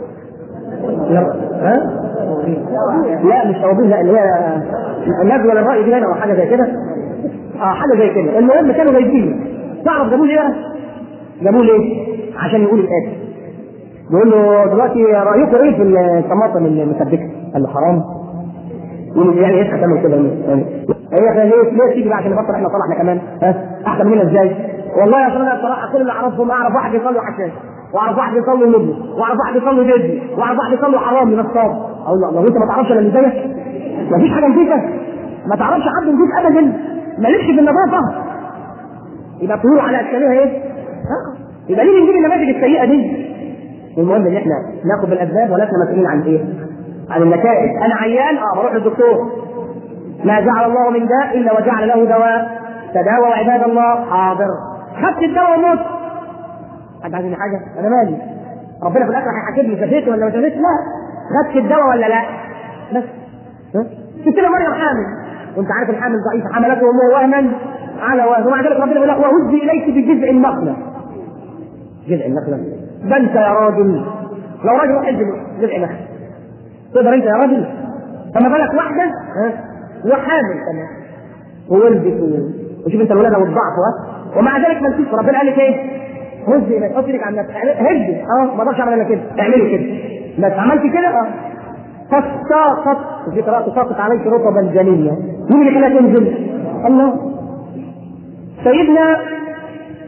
ها؟ لا مش توضيح لا اللي هي ندوه للراي دي هنا او حاجه زي كده اه حاجه زي كده المهم كانوا جايبين تعرف جابوه ليه بقى؟ جابوه ليه؟ عشان يقول الاتي يقول له دلوقتي رايكم ايه في الطماطم المسبكه؟ قال له حرام يقول يعني ايه تعمل كده يعني هي ليه ليه تيجي بقى عشان نبطل احنا طلعنا كمان ها احسن مننا ازاي؟ والله يا اخي انا بصراحه كل اللي اعرفهم اعرف واحد يصلي حشاش واعرف واحد يصلي نبي واعرف واحد يصلي جدي واعرف واحد يصلي حرامي نصاب اقول له لو انت ما تعرفش الا اللي زيك مفيش حاجه نظيفه ما تعرفش حد نظيف ابدا مالكش في النظافه يبقى تقولوا على اشكالها ايه؟ ها؟ يبقى ليه بنجيب النماذج السيئه دي؟ المهم ان احنا ناخد بالاسباب ولسنا مسؤولين عن ايه؟ عن النتائج انا عيان اه بروح للدكتور ما جعل الله من داء الا وجعل له دواء تداووا عباد الله حاضر خدت الدواء وموت حد عايزني حاجه انا مالي ربنا في الاخر هيحاسبني شفيت ولا ما شفيتش لا خدت الدواء ولا لا بس ها ست مريم حامل وانت عارف الحامل ضعيف حملته امه وهنا على وهن ومع ذلك ربنا يقول لك وهزي اليك بجذع النخله جذع النخله ده انت يا راجل لو راجل واحد جذع نخله تقدر انت يا راجل فما بالك واحده ها وحامل كمان وولدت وشوف انت الولاده والضعف ها ومع ذلك ما نسيتش ربنا قال لك ايه؟ هز اليك حط ايدك على نفسك هز اه ما اقدرش اعمل الا كده اعملي كده بس عملت كده اه فاستاقت وفي قراءة تساقط عليك رطبا جنيا مين اللي خلاها تنزل؟ الله سيدنا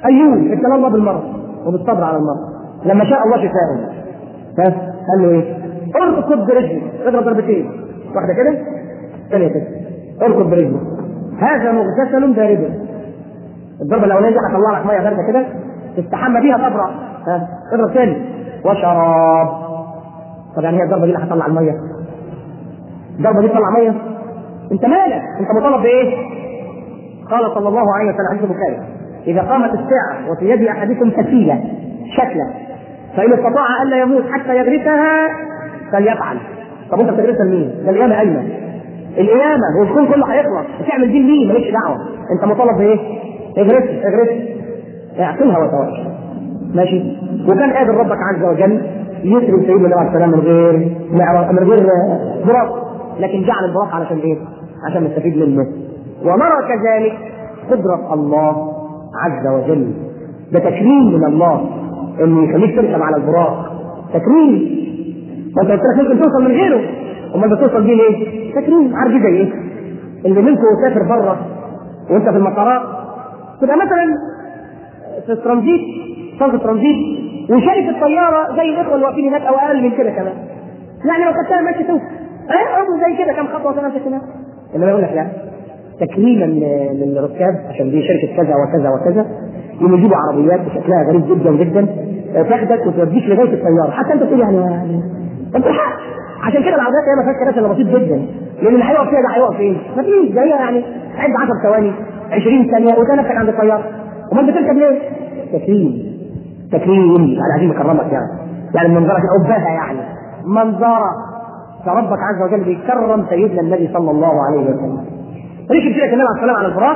ايوب ابتلى الله بالمرض وبالصبر على المرض لما شاء الله شفاءه ها قال له ايه؟ اركض برجلك اضرب ضربتين واحده كده ثانيه كده اركض برجلك هذا مغتسل بارد الضربه الاولانيه دي هطلع لك ميه بارده كده تستحمى بيها تبرع ها اضرب تاني وشراب طب يعني هي الضربه دي اللي هتطلع الميه الضربه دي تطلع ميه انت مالك انت مطالب بايه قال صلى الله عليه وسلم حديث البخاري اذا قامت الساعه وفي يد احدكم فتيله شكله فان استطاع الا يموت حتى يغرسها فليفعل طب انت بتغرسها لمين؟ ده القيامه قايمه القيامه والكون كله هيخلص هتعمل دي لمين؟ مالكش دعوه انت مطالب بايه؟ اغرس اغرس اعقلها وتوكل ماشي وكان قادر ربك عز وجل يسري سيدنا النبي عليه السلام من غير من غير براق لكن جعل البراق علشان ايه؟ عشان نستفيد منه ونرى كذلك قدرة الله عز وجل ده تكريم من الله انه يخليك تركب على البراق تكريم ما انت قلت لك ممكن توصل من غيره امال بتوصل بيه ليه؟ تكريم عارف زي ايه؟ اللي منكم يسافر بره وانت في المطارات تبقى مثلا في الترانزيت صف الترانزيت وشايف الطياره زي الاخوه اللي واقفين هناك او اقل من كده كمان يعني لو خدتها ماشي توصل اه زي كده كم خطوه كمان كده انما يقول لك لا تكريما للركاب عشان دي شركه كذا وكذا وكذا يقوموا يجيبوا عربيات بشكلها غريب جدا جدا تاخدك وتوديك لغايه الطياره حتى انت تقول يعني يعني انت حق عشان كده العربيات هي ما فيهاش كراسي الا بسيط جدا لان اللي هيقف فيها ده هيقف فين؟ ما فيش ده هي يعني عد 10 ثواني 20 ثانيه وتلاقي نفسك عند الطياره امال بتركب ليه؟ تكريم تكريم يعني عايزين نكرمك يعني يعني منظرك الأبهة يعني منظرة فربك عز وجل بيكرم سيدنا النبي صلى الله عليه وسلم ريش كده النبي عليه السلام على الفراق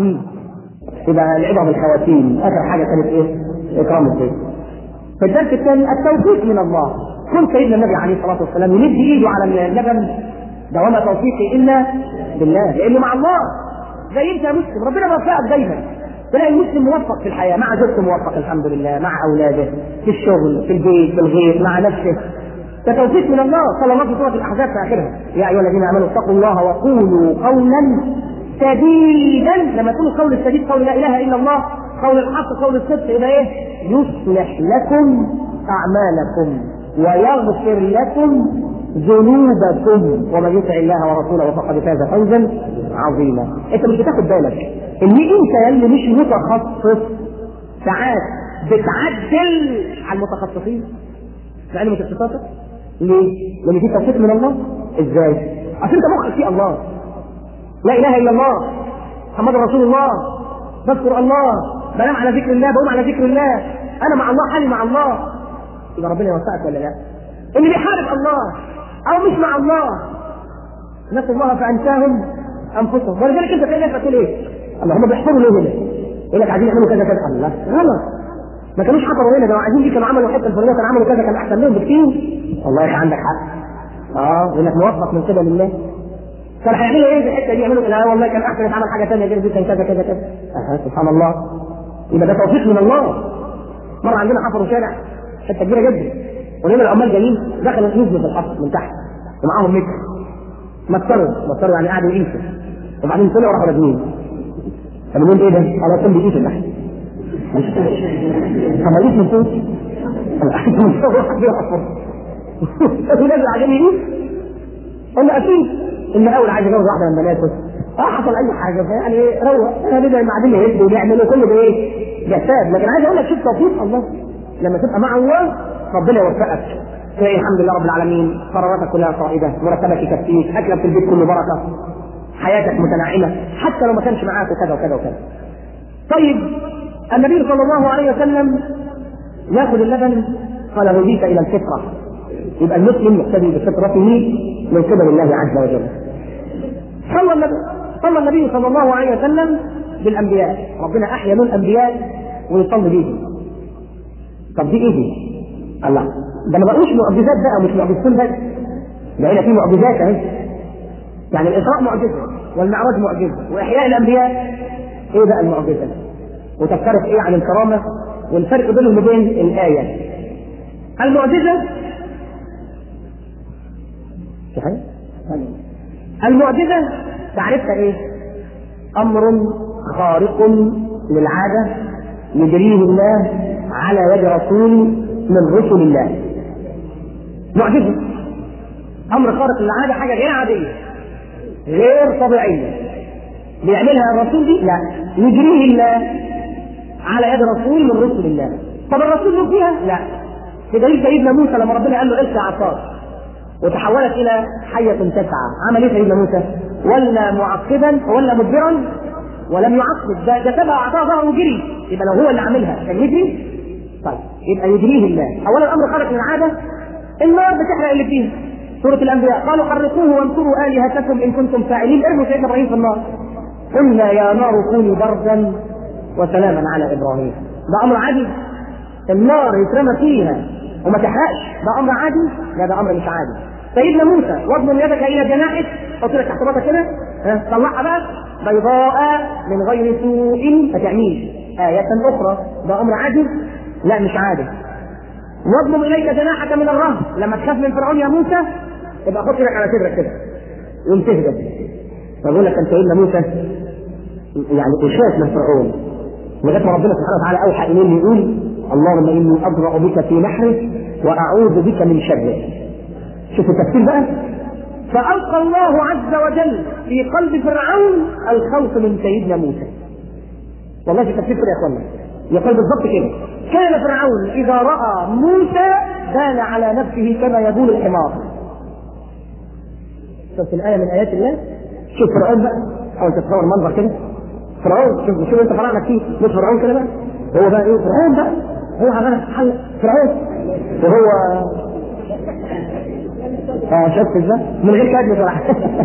يبقى العبر بالخواتيم اخر حاجه كانت ايه؟ اكرام الضيف في الدرس الثاني التوفيق من الله كن سيدنا النبي عليه الصلاه والسلام يمد ايده على اللبن ده وما توفيقي الا بالله لانه مع الله زي انت يا مسلم ربنا بيوفقك دايما تلاقي المسلم موفق في الحياه مع زوجته موفق الحمد لله مع اولاده في الشغل في البيت في الغيط مع نفسه ده توفيق من الله صلى الله في سوره الاحزاب في اخرها يا ايها الذين امنوا اتقوا الله وقولوا قولا سديدا لما تقول القول السديد قول لا اله الا الله قول الحق قول الصدق يبقى ايه؟ يصلح لكم اعمالكم ويغفر لكم ذنوبكم ومن يطع الله ورسوله فقد فاز فوزا عظيما انت مش بتاخد بالك ان انت اللي مش متخصص ساعات بتعدل على المتخصصين في علم التخصصات ليه؟ لان في توفيق من الله ازاي؟ عشان انت مخك في الله لا اله الا الله محمد رسول الله بذكر الله بنام على ذكر الله بقوم على ذكر الله انا مع الله حالي مع الله يبقى ربنا يوفقك ولا لا؟ اللي بيحارب الله او مش مع الله نسوا الله فانساهم انفسهم ولذلك انت تلاقي نفسك تقول ايه؟ الله هم بيحفروا ليه هنا؟ يقول لك عايزين يعملوا كذا كذا الله غلط ما كانوش حفروا هنا ده عايزين دي كانوا عملوا حته الفلانيه كانوا عملوا كذا كان احسن منهم بكتير والله يا عندك حق اه يقول لك موفق من قبل الله كان هيعملوا ايه في الحته دي يعملوا لا والله كان احسن يتعمل حاجه ثانيه غير دي كان كذا كذا كذا اه سبحان الله يبقى ده توفيق من الله مره عندنا حفروا شارع حته كبيره جدا ولما العمال جايين دخلوا ينزلوا في الحفر من تحت ومعاهم متر مسطروا مسطروا يعني قعدوا يقيسوا وبعدين طلعوا راحوا راجعين طب مين ايه ده؟ على طول بيقيسوا تحت طب ما من فوق من فوق واحد بيحفر ونزل عشان يقيس قلنا اكيد ان اول عايز يجوز واحده من بناته اه حصل اي حاجه فيعني روق احنا نبدا بعدين نهد ونعمل وكل ده ايه؟ جساد لكن عايز اقول لك شوف توفيق الله لما تبقى مع الله ربنا يوفقك تلاقي الحمد لله رب العالمين قراراتك كلها صائبه مرتبك يكفيك اكلك في البيت كله بركه حياتك متناعمه حتى لو ما كانش معاك وكذا وكذا وكذا طيب النبي صلى الله عليه وسلم ياخذ اللبن قال هديت الى الفطره يبقى المسلم يقتدي بفطرته من قبل الله عز وجل صلى النبي صلى النبي صلى الله عليه وسلم بالانبياء ربنا احيا له الانبياء ويصلي بيهم طب دي ايه دي؟ الله ده ما بقوش معجزات بقى مش معجزتين بس ده هنا في معجزات اهي يعني الاسراء معجزه والمعراج معجزه واحياء الانبياء ايه بقى المعجزه؟ وتفكرت ايه عن الكرامه والفرق بينهم وبين الايه المعجزه في حاجه؟ المعجزه تعرفها ايه؟ امر خارق للعاده يجريه الله على يد رسول من رسل الله معجزه امر خارق للعاده حاجه غير عاديه غير طبيعيه بيعملها الرسول دي لا يجريه الله على يد رسول من رسل الله طب الرسول له فيها لا بدليل سيدنا موسى لما ربنا قال له القى عصاك وتحولت الى حيه تسعى عمل ايه سيدنا موسى ولا معقبا ولا مدبرا ولم يعقب ده ده تبع عطاه ظهره وجري يبقى لو هو اللي عاملها كان يجري طيب يبقى يجريه الله اولا الامر خارق من العاده النار بتحرق اللي فيها سوره الانبياء قالوا حرقوه وانصروا الهتكم ان كنتم فاعلين ارموا سيدنا ابراهيم في النار قلنا يا نار كوني بردا وسلاما على ابراهيم ده امر عادي النار يترمى فيها وما تحرقش ده امر عادي لا ده امر مش عادي سيدنا موسى واضمن يدك الى جناحك حط لك تحت راسك كده ها، طلعها بقى بيضاء من غير سوء ما تعميش آية أخرى ده أمر عادي؟ لا مش عادي واضمم إليك جناحك من الرهب لما تخاف من فرعون يا موسى يبقى حط لك على صدرك كده يقوم تهدى فبقول لك أن سيدنا موسى يعني أشاف من فرعون لغايه ما ربنا سبحانه وتعالى اوحى اليه يقول اللهم اني ابرا بك في نحره واعوذ بك من شره شوف التفسير بقى فالقى الله عز وجل في قلب فرعون الخوف من سيدنا موسى والله في التفسير كده يا اخوانا يقول بالضبط كده كان فرعون اذا راى موسى بان على نفسه كما يبول الحمار شفت الايه من ايات الله شوف فرعون بقى حاول تتصور المنظر كده فرعون شوف شوف انت فرعونك فيه مش فرعون كده بقى هو بقى ايه فرعون بقى هو عمال حل فرعون وهو اه شفت ازاي من غير كاد بصراحه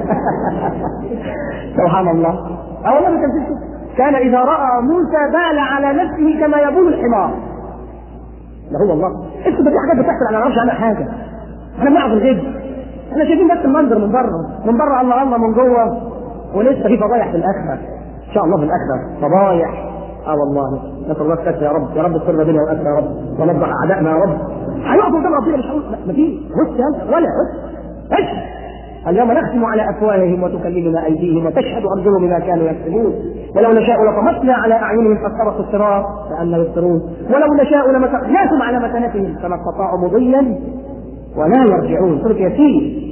سبحان الله اه والله ما كان فيه كان اذا راى موسى بال على نفسه كما يبول الحمار ده هو الله انت في حاجات بتحصل انا ما اعرفش عنها حاجه احنا بنعرف الغيب احنا شايفين بس المنظر من بره من بره الله الله من جوه ولسه في فضايح في الاخره ان شاء الله في الاخره فضايح اه والله نسال الله الستر يا رب يا رب استرنا بنا والاخره يا رب ونضح اعدائنا يا رب هيقفوا قدام ربنا مش هقول ما فيش بص يا ولا بص ايش اليوم نختم على افواههم وتكلمنا ايديهم وتشهد ارجلهم بما كانوا يكسبون ولو نشاء لطمسنا على اعينهم فاستبقوا الصراط كانه يبصرون ولو نشاء لمسخناهم على مكانتهم فما استطاعوا مضيا ولا يرجعون سوره ياسين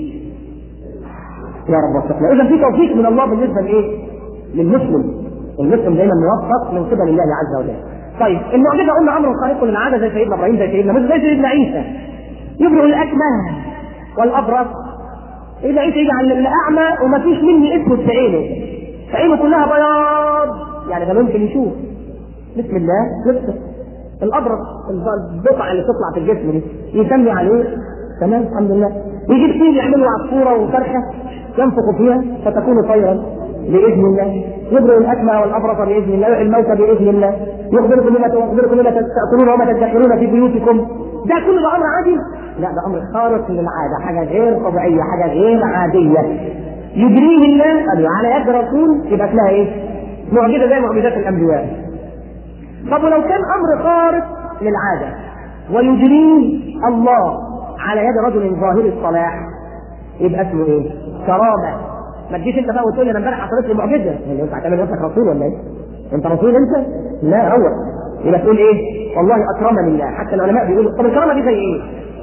يا رب وفقنا اذا في توفيق من الله بالنسبه لايه؟ للمسلم المسلم دايما موفق من قبل الله عز وجل طيب المعجزه قلنا امر خارق للعاده زي سيدنا ابراهيم زي سيدنا موسى زي سيدنا عيسى يبرئ الاكمه والابرص سيدنا عيسى يجعل الاعمى وما فيش مني اسود في عينه فعينه كلها بياض يعني ده ممكن يشوف بسم الله يبصر الابرص البقع اللي تطلع في الجسم دي يسمي عليه تمام الحمد لله يجيب فيل يعمل له عصفوره وفرخه ينفخ فيها فتكون طيرا باذن الله يبرئ الاكمى والابرص باذن الله يحيي الموتى باذن الله يخبركم بما يخبركم بما تاكلون وما تدخرون في بيوتكم ده كله ده امر عادي؟ لا ده امر خارق للعاده حاجه غير طبيعيه حاجه غير عاديه يجريه الله قالوا على يد رسول يبقى اسمها ايه؟ معجزه زي معجزات الانبياء طب ولو كان امر خارق للعاده ويجريه الله على يد رجل ظاهر الصلاح يبقى اسمه ايه؟ كرامه ما تجيش انت بقى وتقول لي انا امبارح حصلت لي معجزه يعني انت هتعمل نفسك رسول ولا ايه؟ انت رسول انت؟ لا هو يبقى تقول ايه؟ والله اكرمني الله حتى العلماء بيقولوا طب الكرامه دي زي ايه؟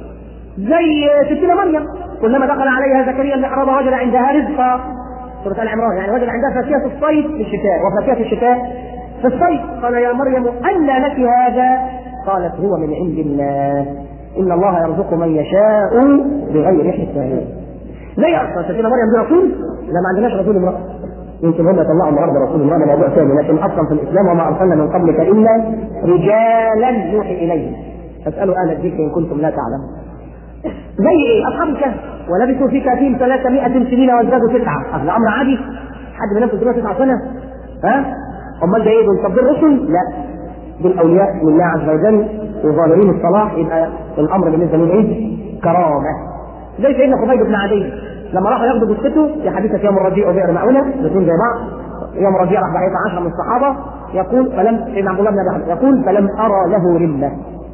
زي ستنا مريم كلما دخل عليها زكريا المحراب وجد عندها رزقا سورة آل عمران يعني وجد عندها فاكهة الصيف في الشتاء وفاكهة الشتاء في الصيف قال يا مريم أنى لك هذا؟ قالت هو من عند الله إن الله يرزق من يشاء بغير حساب زي أصلا ستنا مريم دي رسول؟ لا ما عندناش رسول امرأة يمكن هم يطلعوا النهارده رسول الله ده موضوع ثاني لكن اصلا في الاسلام وما ارسلنا من قبلك الا رجالا يوحي اليهم فاسالوا اهل الذكر ان كنتم لا تعلمون زي ايه؟ اصحاب الكهف ولبثوا في كهفهم 300 سنين وازدادوا تسعه، ده امر عادي؟ حد بينام 309 سنه؟ ها؟ امال ده ايه دول؟ طب دول رسل؟ لا دول اولياء لله عز وجل وظاهرين الصلاح يبقى الامر بالنسبه لهم ايه؟ كرامه. زي سيدنا خبيب بن عدي لما راحوا ياخدوا جثته في حديثه يوم الرجيع وبئر معونه الاثنين زي بعض يوم الرجيع راح بعيد عشرة من الصحابه يقول فلم سيدنا عبد الله بن ابي يقول فلم ارى له رله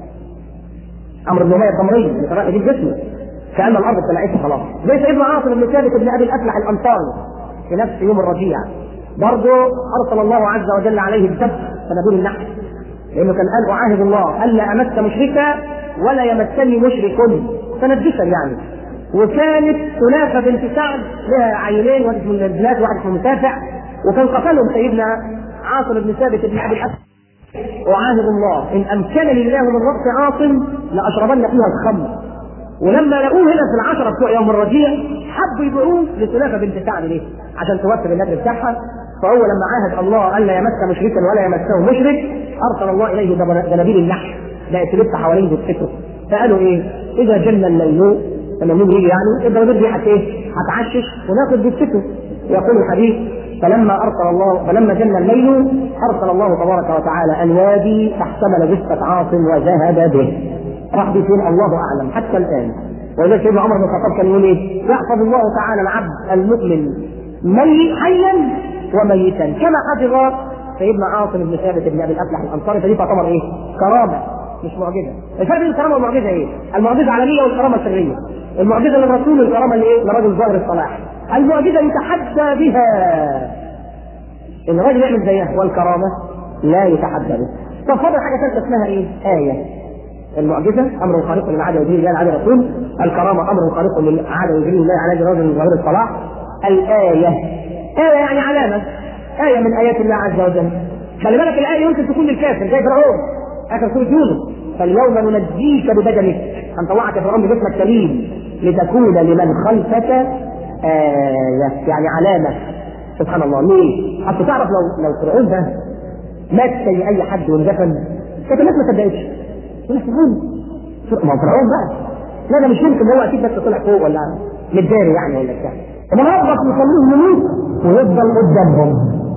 عمرو بن اميه الضمري اللي كان رايح يجيب جسمه كان الارض طلعت خلاص زي سيدنا عاصم بن ثابت بن ابي الافلح الانصاري في نفس يوم الرجيع برضه ارسل الله عز وجل عليه الدب فنبول النحل لانه كان قال اعاهد الله الا امس مشركا ولا يمسني مشرك تنبسا يعني وكانت سلافه بنت سعد لها عيلين واحد من البلاد وواحد اسمه مسافع وكان قتلهم سيدنا عاصم بن ثابت بن ابي الاسد اعاهد الله ان امكنني الله من ربط عاصم لاشربن فيها الخمر ولما لقوه هنا في العشرة بتوع يوم الرجيع حبوا يبيعوه لسلافة بنت سعد ليه؟ عشان توفي بالنذر بتاعها فهو لما عاهد الله الا يمس مشركا ولا يمسه مشرك ارسل الله اليه دنابير النحل بقت تلف حوالين جثته فقالوا ايه؟ اذا جن الليل لما النوم يجي يعني الدنابير دي هت ايه؟ هتعشش وناخد جثته يقول الحديث فلما ارسل الله فلما جن الليل ارسل الله تبارك وتعالى الوادي فاحتمل جثه عاصم وذهب به راح بيه فين الله اعلم حتى الان ولذلك سيدنا عمر بن الخطاب كان يقول ايه؟ يحفظ الله تعالى العبد المؤمن ميت حيا وميتا كما حفظ سيدنا عاصم بن ثابت بن ابي الافلح الانصاري فدي تعتبر ايه؟ كرامه مش معجزه. الفرق بين الكرامه والمعجزه ايه؟ المعجزه علنيه والكرامه سريه. المعجزه للرسول والكرامه لايه؟ لرجل ظاهر الصلاح. المعجزه يتحدى بها. ان الراجل يعمل زيها والكرامه لا يتحدى بها. طب فاضل حاجه ثالثه اسمها ايه؟ ايه. المعجزة أمر خارق للعادة ويجري الله على رسول الكرامة أمر خارق للعادة ويجري الله على رجل من ظاهر الصلاح الآية آية يعني علامة آية من آيات الله عز وجل خلي بالك الآية يمكن تكون للكافر زي فرعون آخر سورة يونس فاليوم ننجيك ببدنك أن طلعت فرعون بجسمك سليم لتكون لمن خلفك آية يعني علامة سبحان الله ليه؟ حتى تعرف لو لو فرعون ده مات زي أي حد واندفن كانت الناس ما صدقتش فرعون ما هو فرعون بقى لا ده مش ممكن هو اكيد بس طلع فوق ولا متداري يعني ولا بتاع طب ربك يخليه يموت ويفضل قدامهم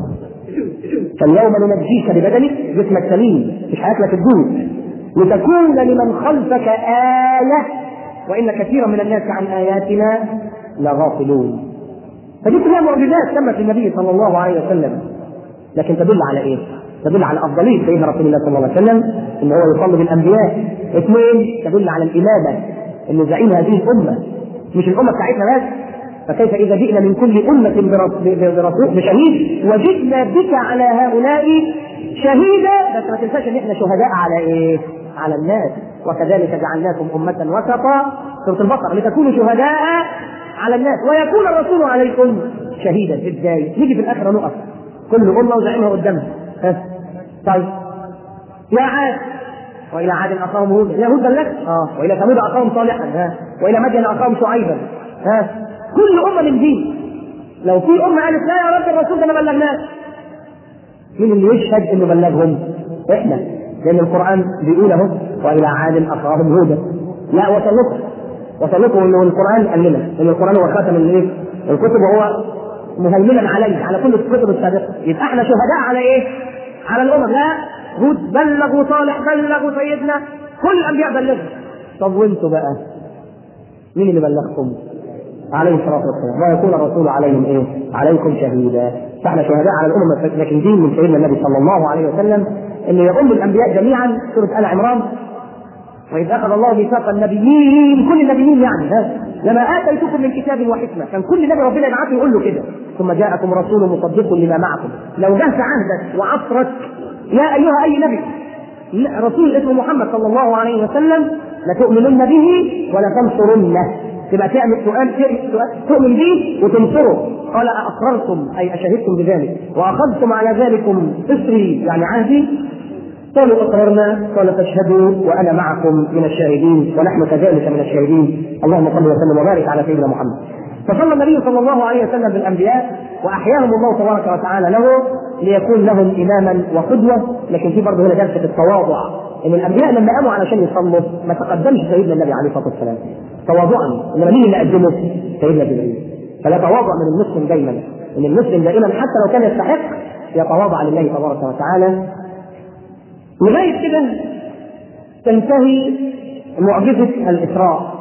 فاليوم ننجيك ببدنك جسمك سليم مش هياكلك الدود لتكون لمن خلفك آية وإن كثيرا من الناس عن آياتنا لغافلون فدي كلها معجزات تمت للنبي صلى الله عليه وسلم لكن تدل على ايه؟ تدل على افضليه سيدنا رسول الله صلى الله عليه وسلم ان هو يصلي بالانبياء اثنين تدل على الامامه انه زعيم هذه الامه مش الامه بتاعتنا بس فكيف اذا جئنا من كل امه برسول بشهيد وجئنا بك على هؤلاء شهيدا بس ما تنساش ان احنا شهداء على ايه؟ على الناس وكذلك جعلناكم امه وسطا سوره البقره لتكونوا شهداء على الناس ويكون الرسول عليكم شهيدا ازاي؟ نيجي في الاخره نقف كل امه وزعيمها قدامها ها طيب يا عاد والى عاد اخاهم هود الى هود بلغت اه والى ثمود اخاهم صالحا ها والى مدين اخاهم شعيبا ها كل امه من دين لو في امه قالت لا يا رب الرسول ده ما بلغناش مين اللي يشهد انه بلغهم؟ احنا لان القران بيقول اهو والى عاد اخاهم هودا لا وصلكم وصلكم انه القران قال لنا ان القران هو خاتم الايه؟ الكتب وهو مهيمنا عليه على كل الكتب السابقه يبقى احنا شهداء على ايه؟ على الامم لا هود بلغوا صالح بلغوا سيدنا كل الانبياء بلغوا طب وانتوا بقى مين اللي بلغكم؟ عليه الصلاه والسلام ويكون الرسول عليهم ايه؟ عليكم شهيدا فاحنا شهداء على الامم لكن دين من سيدنا النبي صلى الله عليه وسلم انه يؤم الانبياء جميعا سوره ال عمران واذ اخذ الله ميثاق النبيين كل النبيين يعني ها لما اتيتكم من كتاب وحكمه كان كل نبي ربنا يبعثه يقول له كده ثم جاءكم رسول مصدق لما معكم لو جه في عهدك وعصرك يا ايها اي نبي رسول اسمه محمد صلى الله عليه وسلم لتؤمنن به ولتنصرنه تبقى تعمل سؤال تؤمن به وتنصره قال أأقررتم أي أشهدتم بذلك وأخذتم على ذلكم إصري يعني عهدي قالوا اقررنا قال فاشهدوا وانا معكم من الشاهدين ونحن كذلك من الشاهدين اللهم صل وسلم وبارك على سيدنا محمد فصلى النبي صلى الله عليه وسلم بالانبياء واحياهم الله تبارك وتعالى له ليكون لهم اماما وقدوه لكن في برضه هنا جلسه التواضع ان الانبياء لما قاموا علشان يصلوا ما تقدمش سيدنا النبي عليه الصلاه والسلام تواضعا انما مين اللي قدمه؟ سيدنا جبريل فلا تواضع من المسلم دايما ان المسلم دائما حتى لو كان يستحق يتواضع لله تبارك وتعالى لغايه كده تنتهي معجزه الاسراء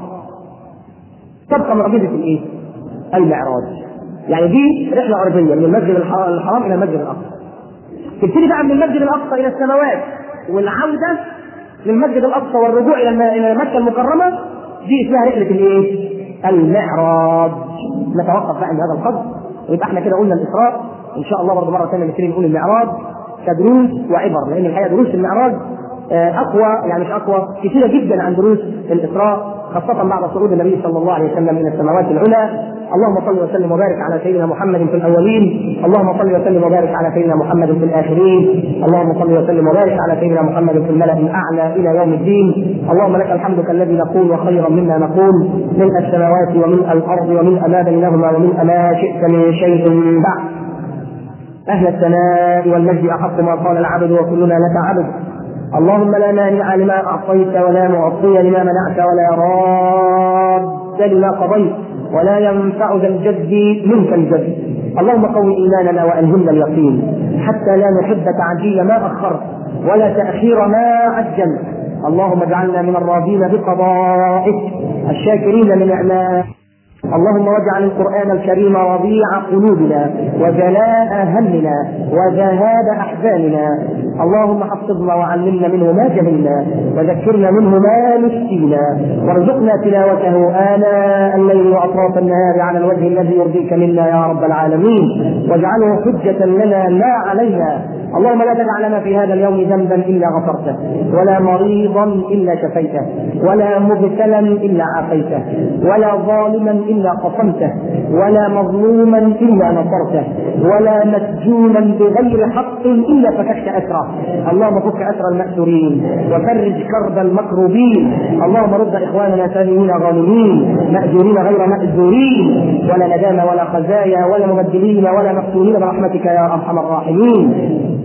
تبقى معجزه الايه؟ المعراج يعني دي رحله ارضيه من المسجد الحرام الى المسجد الاقصى تبتدي بقى من المسجد الاقصى الى السماوات والعوده للمسجد الاقصى والرجوع الى الى مكه المكرمه دي اسمها رحله الايه؟ المعراج نتوقف بقى عند هذا القدر ويبقى احنا كده قلنا الاسراء ان شاء الله برضه مره ثانيه نبتدي نقول المعراج كدروس وعبر لان الحقيقه دروس المعراج اقوى يعني مش اقوى كثيره جدا عن دروس الاسراء خاصة بعد صعود النبي صلى الله عليه وسلم من السماوات العلى اللهم صل وسلم وبارك على سيدنا محمد في الاولين اللهم صل وسلم وبارك على سيدنا محمد في الاخرين اللهم صل وسلم وبارك على سيدنا محمد في الملا الاعلى الى يوم الدين اللهم لك الحمد كالذي نقول وخيرا مما نقول ملء السماوات وملء الارض وملء ما بينهما وملء ما شئت من شيء بعد اهل الثناء والمجد احق ما قال العبد وكلنا لك عبد اللهم لا مانع لما اعطيت ولا معطي لما منعت ولا راد لما قضيت ولا ينفع ذا الجد منك الجد اللهم قوي ايماننا والهمنا اليقين حتى لا نحب تعجيل ما اخرت ولا تاخير ما عجلت اللهم اجعلنا من الراضين بقضائك الشاكرين لنعمائك اللهم واجعل القرآن الكريم ربيع قلوبنا وجلاء همنا وذهاب أحزاننا اللهم حفظنا وعلمنا منه ما جهلنا وذكرنا منه ما نسينا وارزقنا تلاوته آناء الليل وأطراف النهار على الوجه الذي يرضيك منا يا رب العالمين واجعله حجة لنا لا علينا اللهم لا تدع لنا في هذا اليوم ذنبا الا غفرته ولا مريضا الا شفيته ولا مبتلا الا عافيته ولا ظالما الا قصمته ولا مظلوما الا نصرته ولا مسجونا بغير حق الا فككت اسره اللهم فك اسر الماسورين وفرج كرب المكروبين اللهم رد اخواننا سالمين غانمين ماجورين غير ماجورين ولا ندامه ولا خزايا ولا مبدلين ولا مقتولين برحمتك يا ارحم الراحمين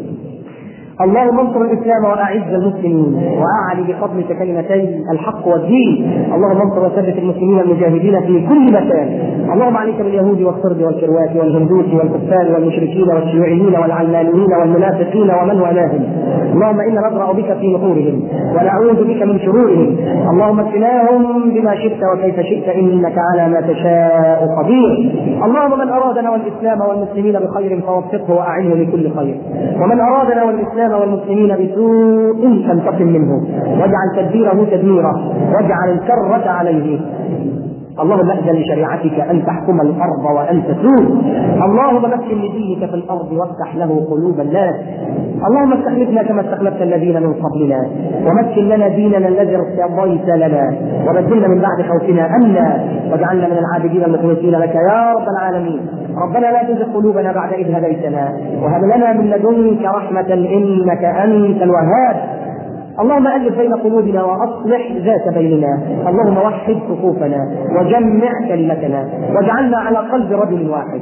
اللهم انصر الاسلام واعز المسلمين واعلي بفضلك كلمتي الحق والدين اللهم انصر وثبت المسلمين المجاهدين في كل مكان اللهم عليك باليهود والصرب والكروات والهندوس والكفار والمشركين والشيوعيين والعلمانيين والمنافقين ومن والاهم اللهم انا نبرا بك في نحورهم ونعوذ بك من شرورهم اللهم اكفناهم بما شئت وكيف شئت انك على ما تشاء قدير اللهم من ارادنا والاسلام والمسلمين بخير فوفقه واعنه لكل خير ومن ارادنا والاسلام والمسلمين بسوء فانتقم منه واجعل تدبيره تدميره واجعل الكرة عليه اللهم اذن لشريعتك ان تحكم الارض وان تسود اللهم مكن لدينك في الارض وافتح له قلوب الناس اللهم استخلفنا كما استخلفت الذين من قبلنا ومكن لنا ديننا الذي ارتضيت لنا وبدلنا من بعد خوفنا امنا واجعلنا من العابدين المخلصين لك يا رب العالمين ربنا لا تزغ قلوبنا بعد اذ هديتنا وهب لنا من لدنك رحمه انك انت الوهاب اللهم الف بين قلوبنا واصلح ذات بيننا اللهم وحد صفوفنا وجمع كلمتنا واجعلنا على قلب رجل واحد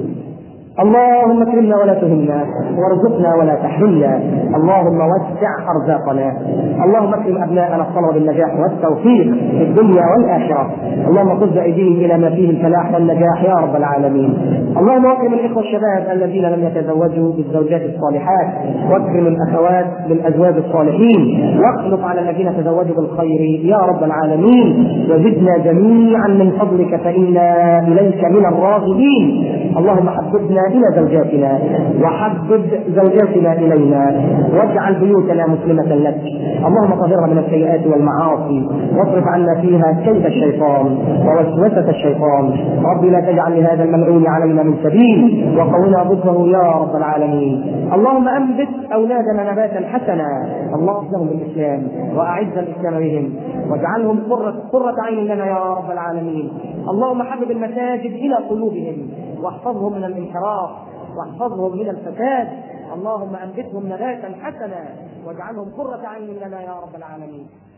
اللهم اكرمنا ولا تهنا وارزقنا ولا تحرمنا اللهم وسع ارزاقنا اللهم اكرم ابناءنا الصبر بالنجاح والتوفيق في الدنيا والاخره اللهم خذ بايديهم الى ما فيه الفلاح والنجاح يا رب العالمين اللهم اكرم الاخوه الشباب الذين لم يتزوجوا بالزوجات الصالحات واكرم الاخوات بالازواج الصالحين واخلق على الذين تزوجوا بالخير يا رب العالمين وزدنا جميعا من فضلك فانا اليك من الراغبين اللهم حببنا الى زوجاتنا وحبب زوجاتنا الينا واجعل بيوتنا مسلمه لك اللهم طهرنا من السيئات والمعاصي واصرف عنا فيها كيد الشيطان ووسوسه الشيطان رب لا تجعل لهذا الملعون علينا من سبيل وقونا ضده يا رب العالمين اللهم انبت اولادنا نباتا حسنا اللهم لهم بالاسلام واعز الاسلام بهم واجعلهم قرة قرة عين لنا يا رب العالمين اللهم حبب المساجد الى قلوبهم واحفظهم من الانحراف واحفظهم من الفساد اللهم انبتهم نباتا حسنا واجعلهم قرة عين لنا يا رب العالمين